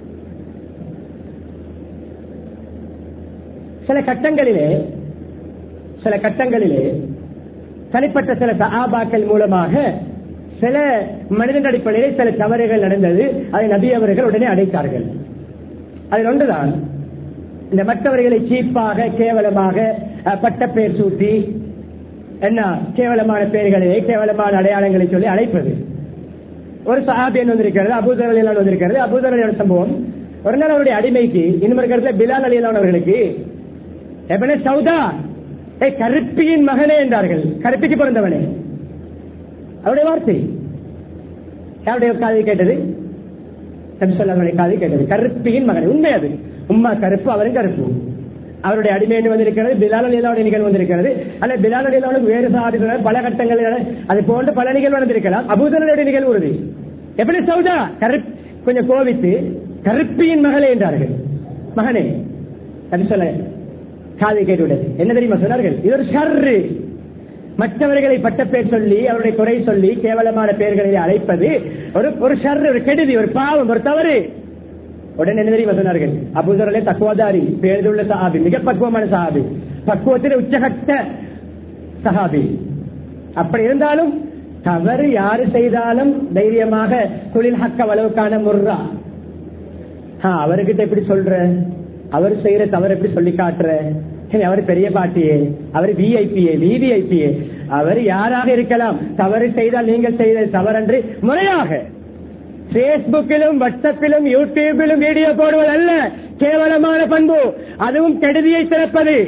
S1: சில கட்டங்களிலே சில கட்டங்களிலே தனிப்பட்ட சில சஹாபாக்கள் மூலமாக சில மனிதன் அடிப்படையிலே சில தவறுகள் நடந்தது அதை நபி அவர்கள் உடனே அடைத்தார்கள் அதில் ஒன்றுதான் இந்த மற்றவர்களை சீப்பாக கேவலமாக பட்ட பெயர் சூட்டி என்ன கேவலமான பெயர்களிலே கேவலமான அடையாளங்களை சொல்லி அழைப்பது ஒரு சஹாபியன் வந்திருக்கிறது அபூதர் அலிலான் வந்திருக்கிறது அபூதர் அலியோட சம்பவம் ஒரு நாள் அவருடைய அடிமைக்கு இன்னொரு கருத்துல பிலால் அலிலான் அவர்களுக்கு எப்பனே சவுதா ஏ கருப்பியின் மகனே என்றார்கள் கருப்பிக்கு பிறந்தவனே அவருடைய வார்த்தை யாருடைய காதை கேட்டது நபிசல்லாவுடைய காதை கேட்டது கருப்பியின் மகன் உண்மை அது உம்மா கருப்பு அவரும் கருப்பு அவருடைய அடிமைன்னு வந்திருக்கிறது பிலால் அலிலாவுடைய நிகழ்வு வந்திருக்கிறது அல்ல பிலால் அலிலாவுக்கு வேறு சாதிகள் பல கட்டங்கள் அது போன்ற பல நிகழ்வு நடந்திருக்கலாம் அபூதனுடைய நிகழ்வு உறுதி எப்படி சவுதா கருப் கொஞ்சம் கோவித்து கருப்பியின் மகளே என்றார்கள் மகனே நபிசல்ல காதை கேட்டுவிட்டது என்ன தெரியுமா சொன்னார்கள் இது ஒரு ஷர்ரு மற்றவர்களை பட்ட பேர் சொல்லி அவருடைய குறை சொல்லி கேவலமான பெயர்களை அழைப்பது ஒரு ஒரு ஷர் ஒரு கெடுதி ஒரு பாவம் ஒரு தவறு உடனே என்ன தெரியுமா சொன்னார்கள் அபுதரலே தக்குவதாரி பேருள்ள சஹாபி மிக பக்குவமான சஹாபி பக்குவத்தில் உச்சகட்ட சஹாபி அப்படி இருந்தாலும் தவறு யாரு செய்தாலும் தைரியமாக தொழில் ஹக்க அளவுக்கான முர்ரா அவர்கிட்ட எப்படி சொல்ற அவர் செய்யற தவறு எப்படி சொல்லி காட்டுற அவர் பெரிய பாட்டியே அவர் விஐபிஏ விவிஐபிஏ அவர் யாராக இருக்கலாம் தவறு செய்தால் நீங்கள் செய்த தவறன்று முறையாக பேஸ்புக்கிலும் வாட்ஸ்அப்பிலும் யூடியூபிலும் வீடியோ போடுவது அல்ல கேவலமான பண்பு அதுவும் கெடுதியை திறப்பது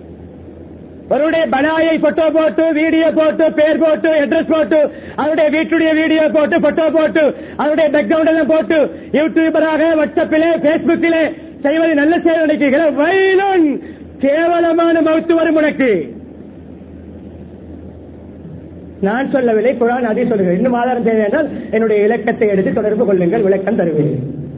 S1: அவருடைய பலாயை போட்டோ போட்டு வீடியோ போட்டு பேர் போட்டு அட்ரஸ் போட்டு அவருடைய வீட்டுடைய வீடியோ போட்டு போட்டோ போட்டு அவருடைய பேக்ரவுண்ட் எல்லாம் போட்டு யூடியூபராக வாட்ஸ்அப்பிலே பேஸ்புக்கிலே செய்வது நல்ல செயல் நினைக்கிறீர்கள் வயலுன் கேவலமான மௌத்து வரும் உனக்கு நான் சொல்லவில்லை குரான் அதை சொல்லுகிறேன் இன்னும் ஆதாரம் தேவை என்றால் என்னுடைய இலக்கத்தை எடுத்து தொடர்பு கொள்ளுங்கள் விளக்கம் தருவேன்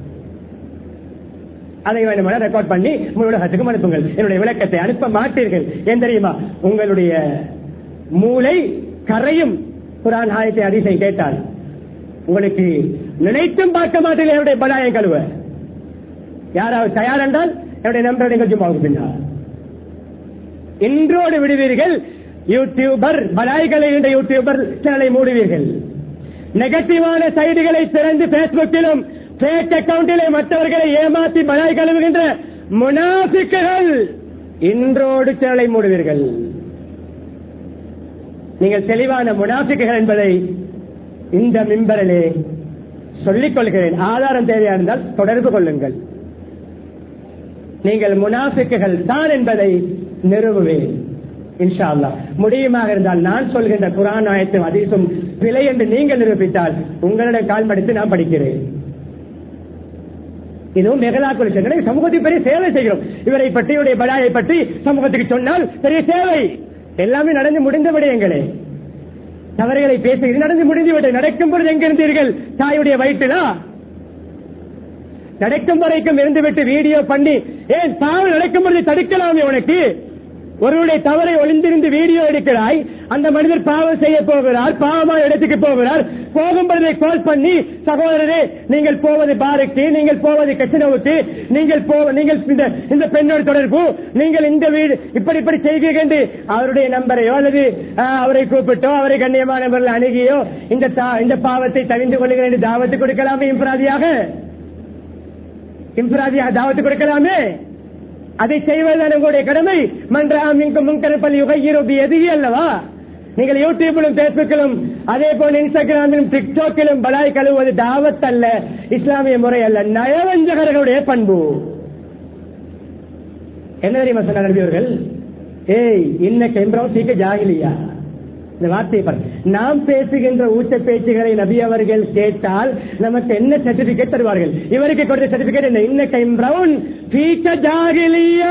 S1: அதை வேண்டுமான ரெக்கார்ட் பண்ணி உங்களோட அனுப்புங்கள் என்னுடைய விளக்கத்தை அனுப்ப மாட்டீர்கள் ஏன் தெரியுமா உங்களுடைய மூளை கரையும் குரான் ஆயத்தை அதிசை கேட்டால் உங்களுக்கு நினைத்தும் பார்க்க மாட்டீர்கள் என்னுடைய பலாயம் கழுவ யாராவது தயார் என்றால் என்னுடைய நம்பர் நிகழ்ச்சி பின்னால் இன்றோடு விடுவீர்கள் யூடியூபர் பலாய்களை என்ற யூடியூபர் சேனலை மூடுவீர்கள் நெகட்டிவான சைடுகளை திறந்து பேஸ்புக்கிலும் பேக் அக்கவுண்டிலே மற்றவர்களை ஏமாற்றி பலாய் கழுவுகின்ற முனாபிக்குகள் இன்றோடு சேனலை மூடுவீர்கள் நீங்கள் தெளிவான முனாபிக்குகள் என்பதை இந்த மிம்பரிலே சொல்லிக் கொள்கிறேன் ஆதாரம் தேவையா இருந்தால் தொடர்பு கொள்ளுங்கள் நீங்கள் முனாபிக்குகள் தான் என்பதை நிறுவுவேன் இன்ஷா அல்லா முடியுமாக இருந்தால் நான் சொல்கின்ற குரான் ஆயத்தும் அதிசும் பிழை என்று நீங்கள் நிரூபித்தால் உங்களிடம் கால் மடித்து நான் படிக்கிறேன் இதுவும் மெகலாக்குள் சென்று சமூகத்தை பெரிய சேவை செய்கிறோம் இவரை பற்றி இவருடைய படாயை பற்றி சமூகத்துக்கு சொன்னால் பெரிய சேவை எல்லாமே நடந்து முடிந்த விடயங்களே தவறுகளை பேசுகிறது நடந்து முடிந்து விட்டது நடக்கும் பொழுது எங்க இருந்தீர்கள் தாயுடைய வயிற்றுலா நடக்கும் வரைக்கும் இருந்துவிட்டு வீடியோ பண்ணி ஏன் பாவம் நடக்கும் பொழுது தடுக்கலாமே உனக்கு ஒருவருடைய தவறை ஒளிந்திருந்து வீடியோ எடுக்கிறாய் அந்த மனிதர் பாவம் செய்ய போகிறார் பாவமான இடத்துக்கு போகிறார் போகும் பொழுதை கால் பண்ணி சகோதரரே நீங்கள் போவது பாருக்கு நீங்கள் போவது கச்சினவுக்கு நீங்கள் போ நீங்கள் இந்த இந்த பெண்ணோட தொடர்பு நீங்கள் இந்த வீடு இப்படி இப்படி செய்வீர்கள் என்று அவருடைய நம்பரையோ அல்லது ஆஹ், அவரை கூப்பிட்டோ அவரை கண்ணியமானவர்கள் அணுகியோ இந்த தா- இந்த பாவத்தை தவிந்து கொள்ளுங்கள் என்று தாவத்து கொடுக்கலாமே இம்ப்ராதியாக இம்ப்ராதியாக தாவத்து கொடுக்கலாமே அதை செய்வதுதான் உங்களுடைய கடமை மன்றாம் இங்கு முன்கரப்பல் யுகையிரோபி எதுகி அல்லவா நீங்கள் யூடியூபிலும் பேஸ்புக்கிலும் அதே போல இன்ஸ்டாகிராமிலும் டிக்டாக்கிலும் பலாய் கழுவுவது தாவத் அல்ல இஸ்லாமிய முறை அல்ல நயவஞ்சகர்களுடைய பண்பு என்ன தெரியுமா சொன்ன நபியவர்கள் ஏய் இன்ன கெம்ப்ரோ சீக்க ஜாகிலியா இந்த வார்த்தையை பாரு. நாம் பேசுகின்ற ஊச்ச பேச்சுகளை நபி அவர்கள் கேட்டால் நமக்கு என்ன சர்டிபிகேட் தருவார்கள் இவருக்கு கொடுத்த சர்டிபிகேட் என்ன இன்ன கெம்ப்ரவுன் சீக்க ஜாகிலியா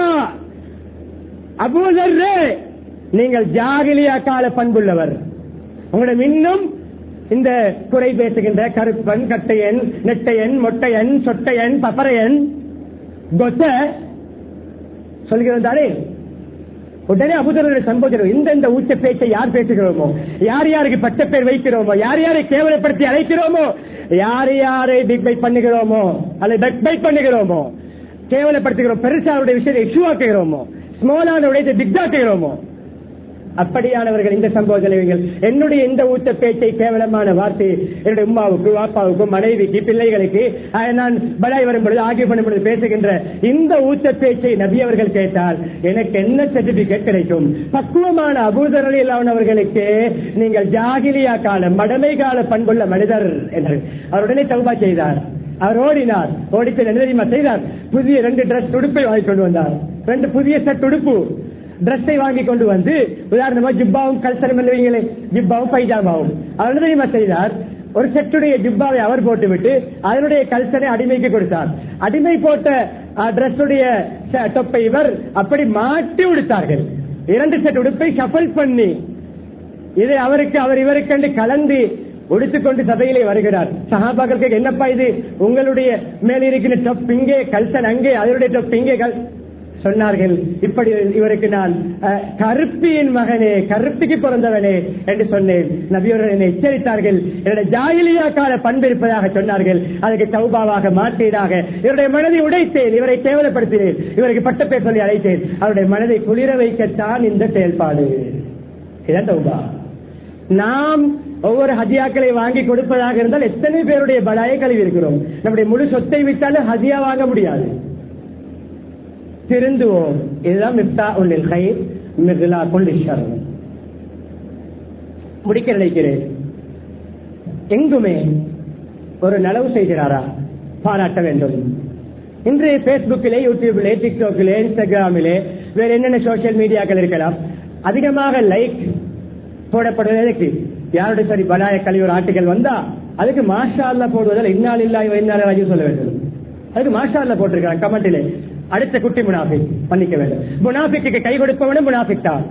S1: அபூதர்ரே நீங்கள் ஜாகிலியா கால பண்புள்ளவர் உங்களிடம் இன்னும் இந்த குறை பேசுகின்ற கருப்பன் கட்டையன் நெட்டையன் மொட்டையன் சொட்டையன் பப்பரையன் கொத்த சொல்கிறோம் தானே உடனே அபுதருடைய சம்போதனம் இந்த இந்த ஊச்ச பேச்சை யார் பேசுகிறோமோ யார் யாருக்கு பட்ட பேர் வைக்கிறோமோ யார் யாரை கேவலப்படுத்தி அழைக்கிறோமோ யார் யாரை பிக் பைட் பண்ணுகிறோமோ அல்லது பெக் பைட் பண்ணுகிறோமோ கேவலப்படுத்துகிறோம் பெருசாருடைய விஷயத்தை இஷ்யூ ஆக்குகிறோமோ ஸ்மாலான உடைய பிக் ஆக்குகிறோமோ அப்படியானவர்கள் இந்த சம்பவங்கள் என்னுடைய இந்த ஊத்த பேச்சை கேவலமான வார்த்தை என்னுடைய உமாவுக்கு வாப்பாவுக்கு மனைவிக்கு பிள்ளைகளுக்கு அஹ், நான் பலாய் வரும்பொழுது ஆகிய பண்ணும்பொழுது பேசுகின்ற இந்த ஊத்த பேச்சை நபி அவர்கள் கேட்டால் எனக்கு என்ன சர்டிபிகேட் கிடைக்கும் பக்குவமான அபூதரல் இல்லாதவர்களுக்கு நீங்கள் ஜாகிலியா கால மடமை கால பண்புள்ள மனிதர் என்று அவர் உடனே தௌபா செய்தார் அவர் ஓடினார் ஓடித்து என்ன தெரியுமா செய்தார் புதிய ரெண்டு டிரஸ் துடுப்பை வாங்கி கொண்டு வந்தார் ரெண்டு புதிய செட் துடுப்பு டிரஸ்ஸை வாங்கி கொண்டு வந்து உதாரணமா ஜிப்பாவும் கல்சரம் இல்லைங்களே ஜிப்பாவும் பைஜாமாவும் அவர் என்ன தெரியுமா செய்தார் ஒரு செட்டுடைய ஜிப்பாவை அவர் போட்டுவிட்டு அதனுடைய கல்சனை அடிமைக்கு கொடுத்தார் அடிமை போட்ட டிரஸ்ஸுடைய தொப்பை இவர் அப்படி மாட்டி உடுத்தார்கள் இரண்டு செட் உடுப்பை ஷஃபல் பண்ணி இது அவருக்கு அவர் இவருக்கென்று கலந்து உடுத்துக்கொண்டு சபையிலே வருகிறார் சகாபாக்களுக்கு என்னப்பா இது உங்களுடைய மேல் இருக்கிற டொப் இங்கே கல்சன் அங்கே அதனுடைய டொப் இங்கே கல் சொன்னார்கள் இப்படி இவருக்கு நான் அஹ், கருப்பியின் மகனே கருப்பிக்கு பிறந்தவனே என்று சொன்னேன் நபியோர்கள் என்னை எச்சரித்தார்கள் என்னுடைய ஜாயிலியா கால பண்பு இருப்பதாக சொன்னார்கள் அதுக்கு தௌபாவாக மாற்றீடாக இவருடைய மனதை உடைத்தேன் இவரை கேவலப்படுத்தினேன் இவருக்கு பட்டப்பேர் சொல்லி அழைத்தேன் அவருடைய மனதை குளிர வைக்கத்தான் இந்த செயல்பாடு இதான் தௌபா நாம் ஒவ்வொரு ஹதியாக்களை வாங்கி கொடுப்பதாக இருந்தால் எத்தனை பேருடைய பலாயை கழுவி இருக்கிறோம் நம்முடைய முழு சொத்தை விட்டாலும் ஹதியா வாங்க முடியாது திருந்துவோம் இதுதான் மிப்தா உள்ளில் கயிர் மிகுலா கொள்ளிஷர் முடிக்க நினைக்கிறேன் எங்குமே ஒரு நலவு செய்கிறாரா பாராட்ட வேண்டும் இன்று பேஸ்புக்கிலே யூடியூபிலே டிக்டாக்கிலே இன்ஸ்டாகிராமிலே வேற என்னென்ன சோசியல் மீடியாக்கள் இருக்கலாம் அதிகமாக லைக் போடப்படுவதற்கு யாருடைய சரி பலாய கழிவு ஒரு ஆட்டுகள் வந்தா அதுக்கு மாஷா அல்லா போடுவதால் இன்னால் இல்லா இன்னால் ராஜு சொல்ல வேண்டும் அதுக்கு மாஷா அல்லா போட்டிருக்காங்க கமெண்டிலே அடுத்த குட்டி முனாஃபிக் பண்ணிக்க வேண்டும் முனாஃபிக்கு கை கொடுப்பவனும் முனாஃபிக் தான்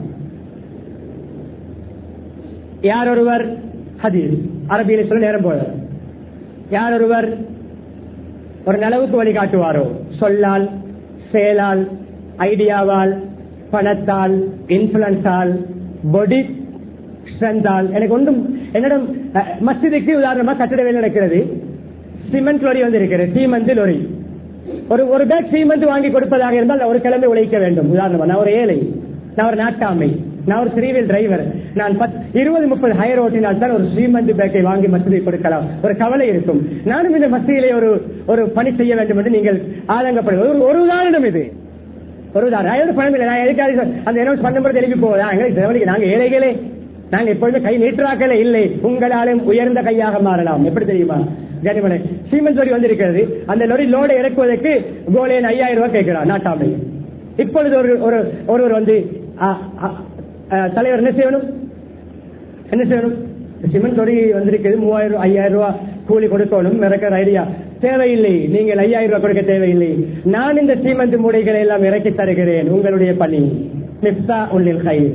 S1: யார் ஒருவர் ஹதீஸ் அரபியில சொல்ல நேரம் போல யார் ஒருவர் ஒரு நலவுக்கு வழிகாட்டுவாரோ சொல்லால் செயலால் ஐடியாவால் பணத்தால் இன்ஃபுளுன்ஸால் பொடி ஸ்ட்ரென்த்தால் எனக்கு ஒன்றும் என்னிடம் அஹ், மஸ்ஜிதுக்கு உதாரணமா கட்டிட வேலை நடக்கிறது சிமெண்ட் லொரி வந்து இருக்கிறது சீமந்து லொரி ஒரு ஒரு பேக் சீமெண்ட் வாங்கி கொடுப்பதாக இருந்தால் ஒரு கிழமை உழைக்க வேண்டும் உதாரணமா நான் ஒரு ஏழை நான் ஒரு நாட்டாமை நான் ஒரு த்ரீவீல் டிரைவர் நான் பத்- இருபது முப்பது ஹயர் ஓட்டினால் தான் ஒரு ஸ்ரீமந்த் பேக்கை வாங்கி மசூதி கொடுக்கலாம் ஒரு கவலை இருக்கும் நானும் இந்த மசூதியிலே ஒரு ஒரு பணி செய்ய வேண்டும் என்று நீங்கள் ஆதங்கப்படுவது ஒரு- ஒரு உதாரணம் இது ஒரு உதாரணம் நான் பணம் இல்லை நான் எதுக்காக அந்த அனௌன்ஸ் பண்ணும்போது எழுப்பி போவதா எங்களுக்கு செலவழிக்க நாங்க ஏழைகளே நாங்க எப்பொழுது கை நீட்டாக்களே இல்லை உங்களாலும் உயர்ந்த கையாக மாறலாம் எப்படி தெரியுமா கனிமலை சீமெண்ட் லொரி வந்திருக்கிறது அந்த லொரி லோடை இறக்குவதற்கு கோலேன் ஐயாயிரம் ரூபாய் கேட்கிறார் நாட்டாமை இப்பொழுது ஒரு ஒரு ஒருவர் வந்து ஆ, ஆ, ஆ, தலைவர் என்ன செய்யணும் என்ன செய்யணும் சிமெண்ட் லொரி வந்திருக்கிறது மூவாயிரம் ஐயாயிரம் ரூபாய் கூலி கொடுக்கணும் இறக்கிற ஐடியா தேவையில்லை நீங்கள் ஐயாயிரம் ரூபாய் கொடுக்க தேவையில்லை நான் இந்த சீமெண்ட் மூடைகளை எல்லாம் இறக்கி தருகிறேன் உங்களுடைய பணி மிப்தா உள்ளில் கை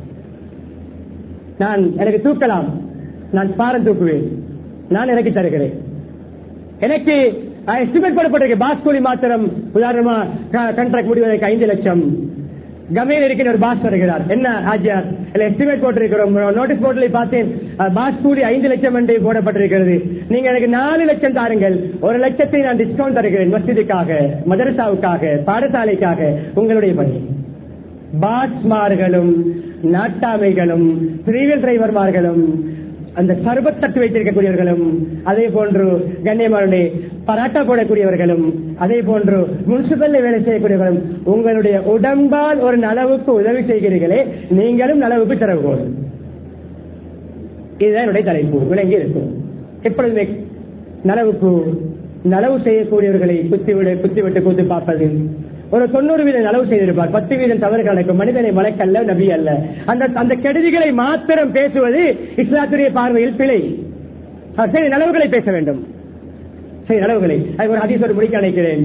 S1: நான் எனக்கு தூக்கலாம் நான் பாரம் தூக்குவேன் நான் இறக்கி தருகிறேன் எனக்கு எஸ்டிமேட் பண்ணப்பட்டிருக்கு பாஸ் கூலி மாத்திரம் உதாரணமா கண்ட்ராக்ட் முடிவதற்கு ஐந்து லட்சம் கமையில் இருக்கிற ஒரு பாஸ் வருகிறார் என்ன ஆஜியார் இல்ல எஸ்டிமேட் போட்டிருக்கிறோம் நோட்டீஸ் போர்டில் பார்த்தேன் அஹ், பாஸ் கூலி ஐந்து லட்சம் என்று போடப்பட்டிருக்கிறது நீங்க எனக்கு நாலு லட்சம் தாருங்கள் ஒரு லட்சத்தை நான் டிஸ்கவுண்ட் தருகிறேன் மஸ்ஜிதுக்காக மதரசாவுக்காக பாடசாலைக்காக உங்களுடைய பணி பாஸ்மார்களும் நாட்டாமைகளும் த்ரீவீல் டிரைவர்மார்களும் அந்த சர்பத் தட்டு வைத்திருக்கக்கூடியவர்களும் அதே போன்று கண்ணியமானுடைய பராட்டா போடக்கூடியவர்களும் அதே போன்று முனிசிபல்ல வேலை செய்யக்கூடியவர்களும் உங்களுடைய உடம்பால் ஒரு நலவுக்கு உதவி செய்கிறீர்களே நீங்களும் நலவுக்கு திறவுகோள் இதுதான் என்னுடைய தலைப்பு விளங்கி இருக்கும் எப்பொழுதுமே நலவுக்கு நலவு செய்யக்கூடியவர்களை குத்திவிட குத்திவிட்டு குத்தி பார்ப்பது ஒரு தொண்ணூறு வீதம் நலவு செய்திருப்பார் பத்து வீதம் தவறு கணக்கு மனிதனை மலைக்கல்ல நபி அல்ல அந்த அந்த கெடுதிகளை மாத்திரம் பேசுவது இஸ்லாத்துடைய பார்வையில் பிழை ஆ, சரி நலவுகளை பேச வேண்டும் சரி நலவுகளை அது ஒரு அதிசோடு முடிக்க நினைக்கிறேன்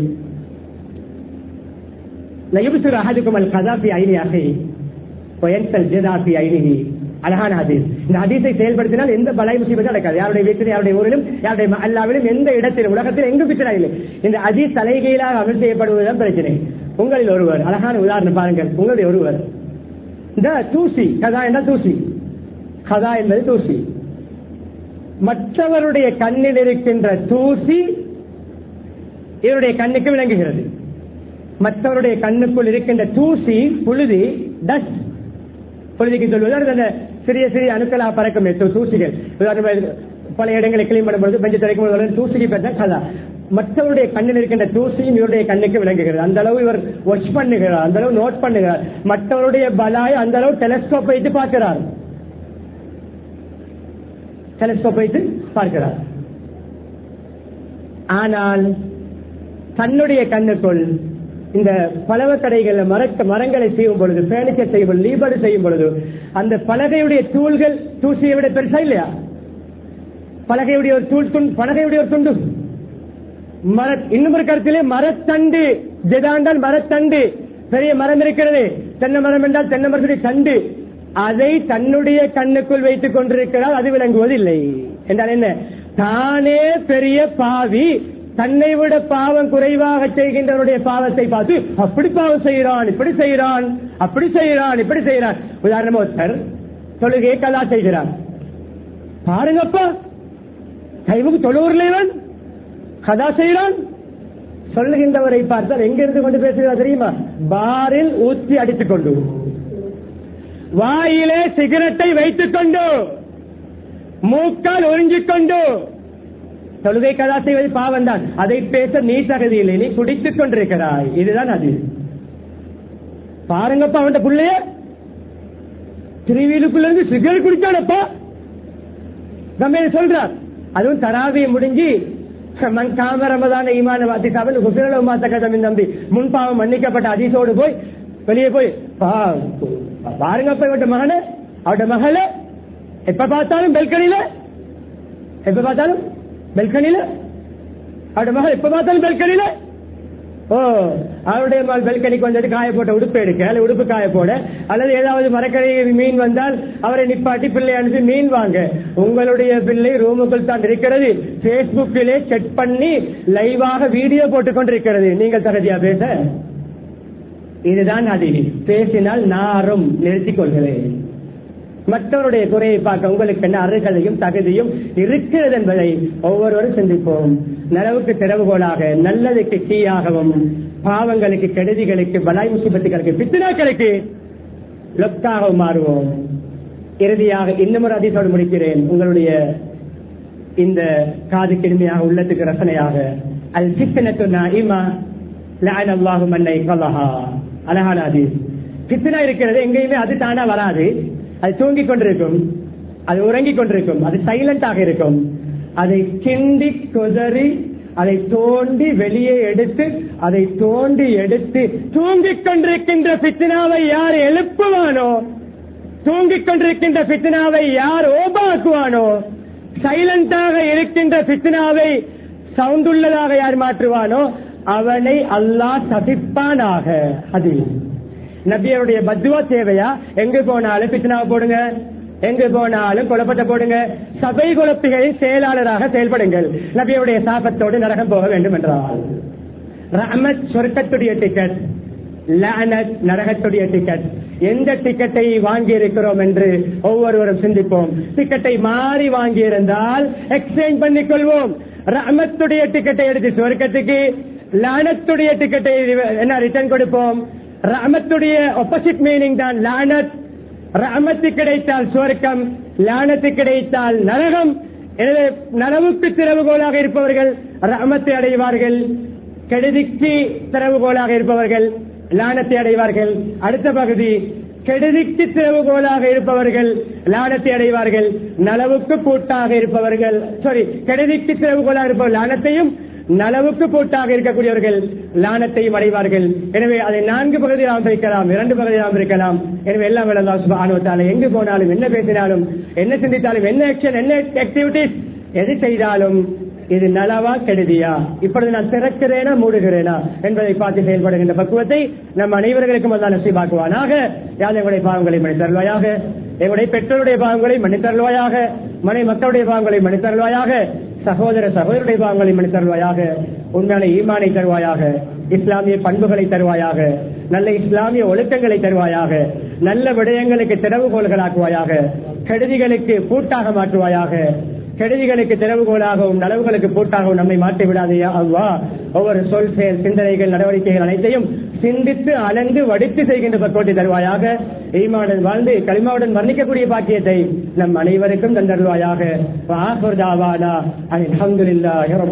S1: லயுபுசுர் அஹதுக்கும் அல் கதாபி ஐனி அகை ஒயன்சல் ஜெதாபி ஐனிஹி அழகான ஹதீஸ் இந்த ஹதீஸை செயல்படுத்தினால் எந்த பலாய் முசீபத்தும் நடக்காது யாருடைய வீட்டிலும் யாருடைய ஊரிலும் யாருடைய அல்லாவிலும் எந்த இடத்திலும் உலகத்தில் எங்கும் பிரச்சனை இல்லை இந்த ஹதீஸ் தலைகீழாக அமல் செய்யப்படுவதுதான் பிரச்சனை உங்களில் ஒருவர் அழகான உதாரணம் பாருங்கள் உங்களுடைய ஒருவர் இந்த தூசி கதா என்ற தூசி கதா என்பது தூசி மற்றவருடைய கண்ணில் இருக்கின்ற தூசி இவருடைய கண்ணுக்கு விளங்குகிறது மற்றவருடைய கண்ணுக்குள் இருக்கின்ற தூசி புழுதி டஸ்ட் புழுதிக்கு சொல்வது அது அந்த சிறிய சிறிய அணுக்களாக பறக்கும் எட்டு தூசிகள் உதாரணமா இது பல இடங்களை கிளீன் பண்ணும்போது பெஞ்சு திறக்கும் போது தூசிக்கு பெற்ற கதா மற்றவருடைய கண்ணில் இருக்கின்ற தூசியும் இவருடைய கண்ணுக்கு விளங்குகிறது அந்த அளவு இவர் வாட்ச் பண்ணுகிறார் அந்த அளவு நோட் பண்ணுகிறார் மற்றவருடைய பலாய் அந்த அளவு டெலஸ்கோப் வைத்து பார்க்கிறார் டெலஸ்கோப் வைத்து பார்க்கிறார் ஆனால் தன்னுடைய கண்ணுக்குள் இந்த பலவ கடைகள் மரக்க மரங்களை செய்யும் பொழுது பேனிச்சர் செய்யும் பொழுது லீபடு செய்யும் பொழுது அந்த பலகையுடைய தூள்கள் தூசியை விட பெருசா இல்லையா பலகையுடைய ஒரு தூள் துண்டு பலகையுடைய ஒரு துண்டு மர இன்னும் ஒரு கருத்திலே மரத்தண்டு ஜெதாண்டால் மரத்தண்டு பெரிய மரம் இருக்கிறது தென்னை மரம் என்றால் தென்னை மரத்துடைய தண்டு அதை தன்னுடைய கண்ணுக்குள் வைத்துக் கொண்டிருக்கிறார் அது விளங்குவதில்லை என்றால் என்ன தானே பெரிய பாவி தன்னை விட பாவம் குறைவாக செய்கின்றவருடைய பாவத்தை பார்த்து அப்படி பாவம் செய்கிறான் இப்படி செய்கிறான் அப்படி செய்கிறான் இப்படி செய்கிறான் உதாரணமா ஒருத்தர் தொழுகையை கலா செய்கிறான் பாருங்கப்பா கைவுக்கு தொழுவூர்ல இவன் கதா செய்கிறான் சொல்லுகின்றவரை பார்த்தால் எங்க இருந்து கொண்டு பேசுகிறார் தெரியுமா பாரில் ஊற்றி அடித்துக் கொண்டு வாயிலே சிகரெட்டை வைத்துக் கொண்டு மூக்கால் ஒழிஞ்சிக் கொண்டு தொழுகை கதா செய்வது பாவம் தான் அதை பேச நீ தகுதி இல்லை நீ குடித்துக் கொண்டிருக்கிறாய் இதுதான் அது பாருங்கப்பா அவன் புள்ளைய திருவிழுக்குள்ள இருந்து சிகரெட் குடிச்சானப்பா நம்ம சொல்றார் அதுவும் தராவியை முடிஞ்சு மன் காம ரமதான ஈமான வாத்தி சாப்பிட்டு குசிரல மாத்த கதமின் நம்பி முன்பாவம் மன்னிக்கப்பட்ட அதிசோடு போய் வெளியே போய் பா- பாருங்கப்பா இவட்ட மகன அவட்ட மகள எப்ப பார்த்தாலும் பெல்கனில எப்ப பார்த்தாலும் பெல்கனில அவட மகள் எப்ப பார்த்தாலும் பெல்கனில ஓ அவருடைய மகள் பெல்கனிக்கு வந்துட்டு காய போட்ட உடுப்பு எடுக்க அல்லது உடுப்பு காய போட அல்லது ஏதாவது மரக்கரை மீன் வந்தால் அவரை நிப்பாட்டி பிள்ளை அனுப்பி மீன் வாங்க உங்களுடைய பிள்ளை ரூமுக்குள் தான் இருக்கிறது பேஸ்புக்கிலே செக் பண்ணி லைவாக வீடியோ போட்டுக் கொண்டிருக்கிறது நீங்கள் தகுதியா பேச இதுதான் அது பேசினால் நாரும் நிறுத்திக் கொள்கிறேன் மற்றவருடைய குறையை பார்க்க உங்களுக்கு என்ன அருகதையும் தகுதியும் இருக்கிறது என்பதை ஒவ்வொருவரும் சிந்திப்போம் நலவுக்கு திறவுகோலாக நல்லதுக்கு கீயாகவும் பாவங்களுக்கு கெடுதிகளுக்கு பலாய் முசிபத்துகளுக்கு பித்தினாக்களுக்கு லொக்காகவும் மாறுவோம் இறுதியாக இன்னும் ஒரு அதிசோடு முடிக்கிறேன் உங்களுடைய இந்த காது கிருமியாக உள்ளத்துக்கு ரசனையாக அல் சித்தனத்து நாயிமா லஅன அல்லாஹு மன்னை கல்லஹா அழகான ஹதீஸ் பித்னா இருக்கிறது எங்கேயுமே அது தானா வராது அது தூங்கிக் கொண்டிருக்கும் அது உறங்கிக் கொண்டிருக்கும் அது சைலண்டாக இருக்கும் அதை கிண்டி குதறி அதை தோண்டி வெளியே எடுத்து அதை தோண்டி எடுத்து தூங்கிக் கொண்டிருக்கின்ற பித்னாவை யார் எழுப்புவானோ தூங்கிக் கொண்டிருக்கின்ற பித்னாவை யார் ஓபாக்குவானோ சைலண்டாக இருக்கின்ற பித்னாவை சவுண்ட் உள்ளதாக யார் மாற்றுவானோ அவனை அல்லாஹ் சபிப்பானாக அதில் நபியருடைய பத்துவா தேவையா எங்க போனாலும் பித்னாவை போடுங்க எங்கு போனாலும் குழப்பத்தை போடுங்க சபை குழப்பிகளின் செயலாளராக செயல்படுங்கள் நபியுடைய சாபத்தோடு நரகம் போக வேண்டும் என்றால் ரஹமத் சொர்க்கத்துடைய டிக்கெட் லானத் நரகத்துடைய டிக்கெட் எந்த டிக்கெட்டை வாங்கி இருக்கிறோம் என்று ஒவ்வொருவரும் சிந்திப்போம் டிக்கெட்டை மாறி வாங்கி இருந்தால் எக்ஸ்சேஞ்ச் பண்ணிக் கொள்வோம் ரஹமத்துடைய டிக்கெட்டை எடுத்து சொர்க்கத்துக்கு லானத்துடைய டிக்கெட்டை என்ன ரிட்டர்ன் கொடுப்போம் ரஹமத்துடைய ஆப்போசிட் மீனிங் தான் லானத் ரஹமத்து கிடைத்தால் சுவர்க்கம் லானத்து கிடைத்தால் நரகம் எனவே நனவுக்கு திறவுகோலாக இருப்பவர்கள் ரஹமத்தை அடைவார்கள் கெடுதிக்கு திறவுகோலாக இருப்பவர்கள் லானத்தை அடைவார்கள் அடுத்த பகுதி கெடுதிக்கு திறவுகோலாக இருப்பவர்கள் லானத்தை அடைவார்கள் நலவுக்கு பூட்டாக இருப்பவர்கள் சாரி கெடுதிக்கு திறவுகோலாக இருப்பவர்கள் லானத்தையும் நலவுக்கு பூட்டாக இருக்கக்கூடியவர்கள் லானத்தையும் அடைவார்கள் எனவே அதை நான்கு பகுதியாக பிரிக்கலாம் இரண்டு பகுதியாக பிரிக்கலாம் எனவே எல்லாம் விளங்கா சுபானுவத்தால எங்கு போனாலும் என்ன பேசினாலும் என்ன சிந்தித்தாலும் என்ன ஆக்ஷன் என்ன ஆக்டிவிட்டிஸ் எது செய்தாலும் இது நலவா கெடுதியா இப்பொழுது நான் திறக்கிறேனா மூடுகிறேனா என்பதை பார்த்து செயல்படுகின்ற பக்குவத்தை நம் அனைவர்களுக்கும் அல்லா நசீபாக்குவானாக யார் எங்களுடைய பாவங்களை மன்னித்தருள்வாயாக எங்களுடைய பெற்றோருடைய பாவங்களை மன்னித்தருள்வாயாக மனை மக்களுடைய பாவங்களை மன்னித்தருள்வாயாக சகோதர சகோதரருடைய பாவங்களை மன்னித்தருள்வாயாக உண்மையான ஈமானை தருவாயாக இஸ்லாமிய பண்புகளை தருவாயாக நல்ல இஸ்லாமிய ஒழுக்கங்களை தருவாயாக நல்ல விடயங்களுக்கு திறவுகோள்களாக்குவாயாக கெடுதிகளுக்கு பூட்டாக மாற்றுவாயாக கெடுதிகளுக்கு திறவுகோலாகவும் நலவுகளுக்கு பூட்டாகவும் நம்மை மாற்றி விடாதையா அவ்வா ஒவ்வொரு சொல் செயல் சிந்தனைகள் நடவடிக்கைகள் அனைத்தையும் சிந்தித்து அலந்து வடித்து செய்கின்ற பக்கோட்டை தருவாயாக ஈமாவுடன் வாழ்ந்து களிமாவுடன் வர்ணிக்கக்கூடிய பாக்கியத்தை நம் அனைவருக்கும் தந்தருவாயாக அலமதுல்லா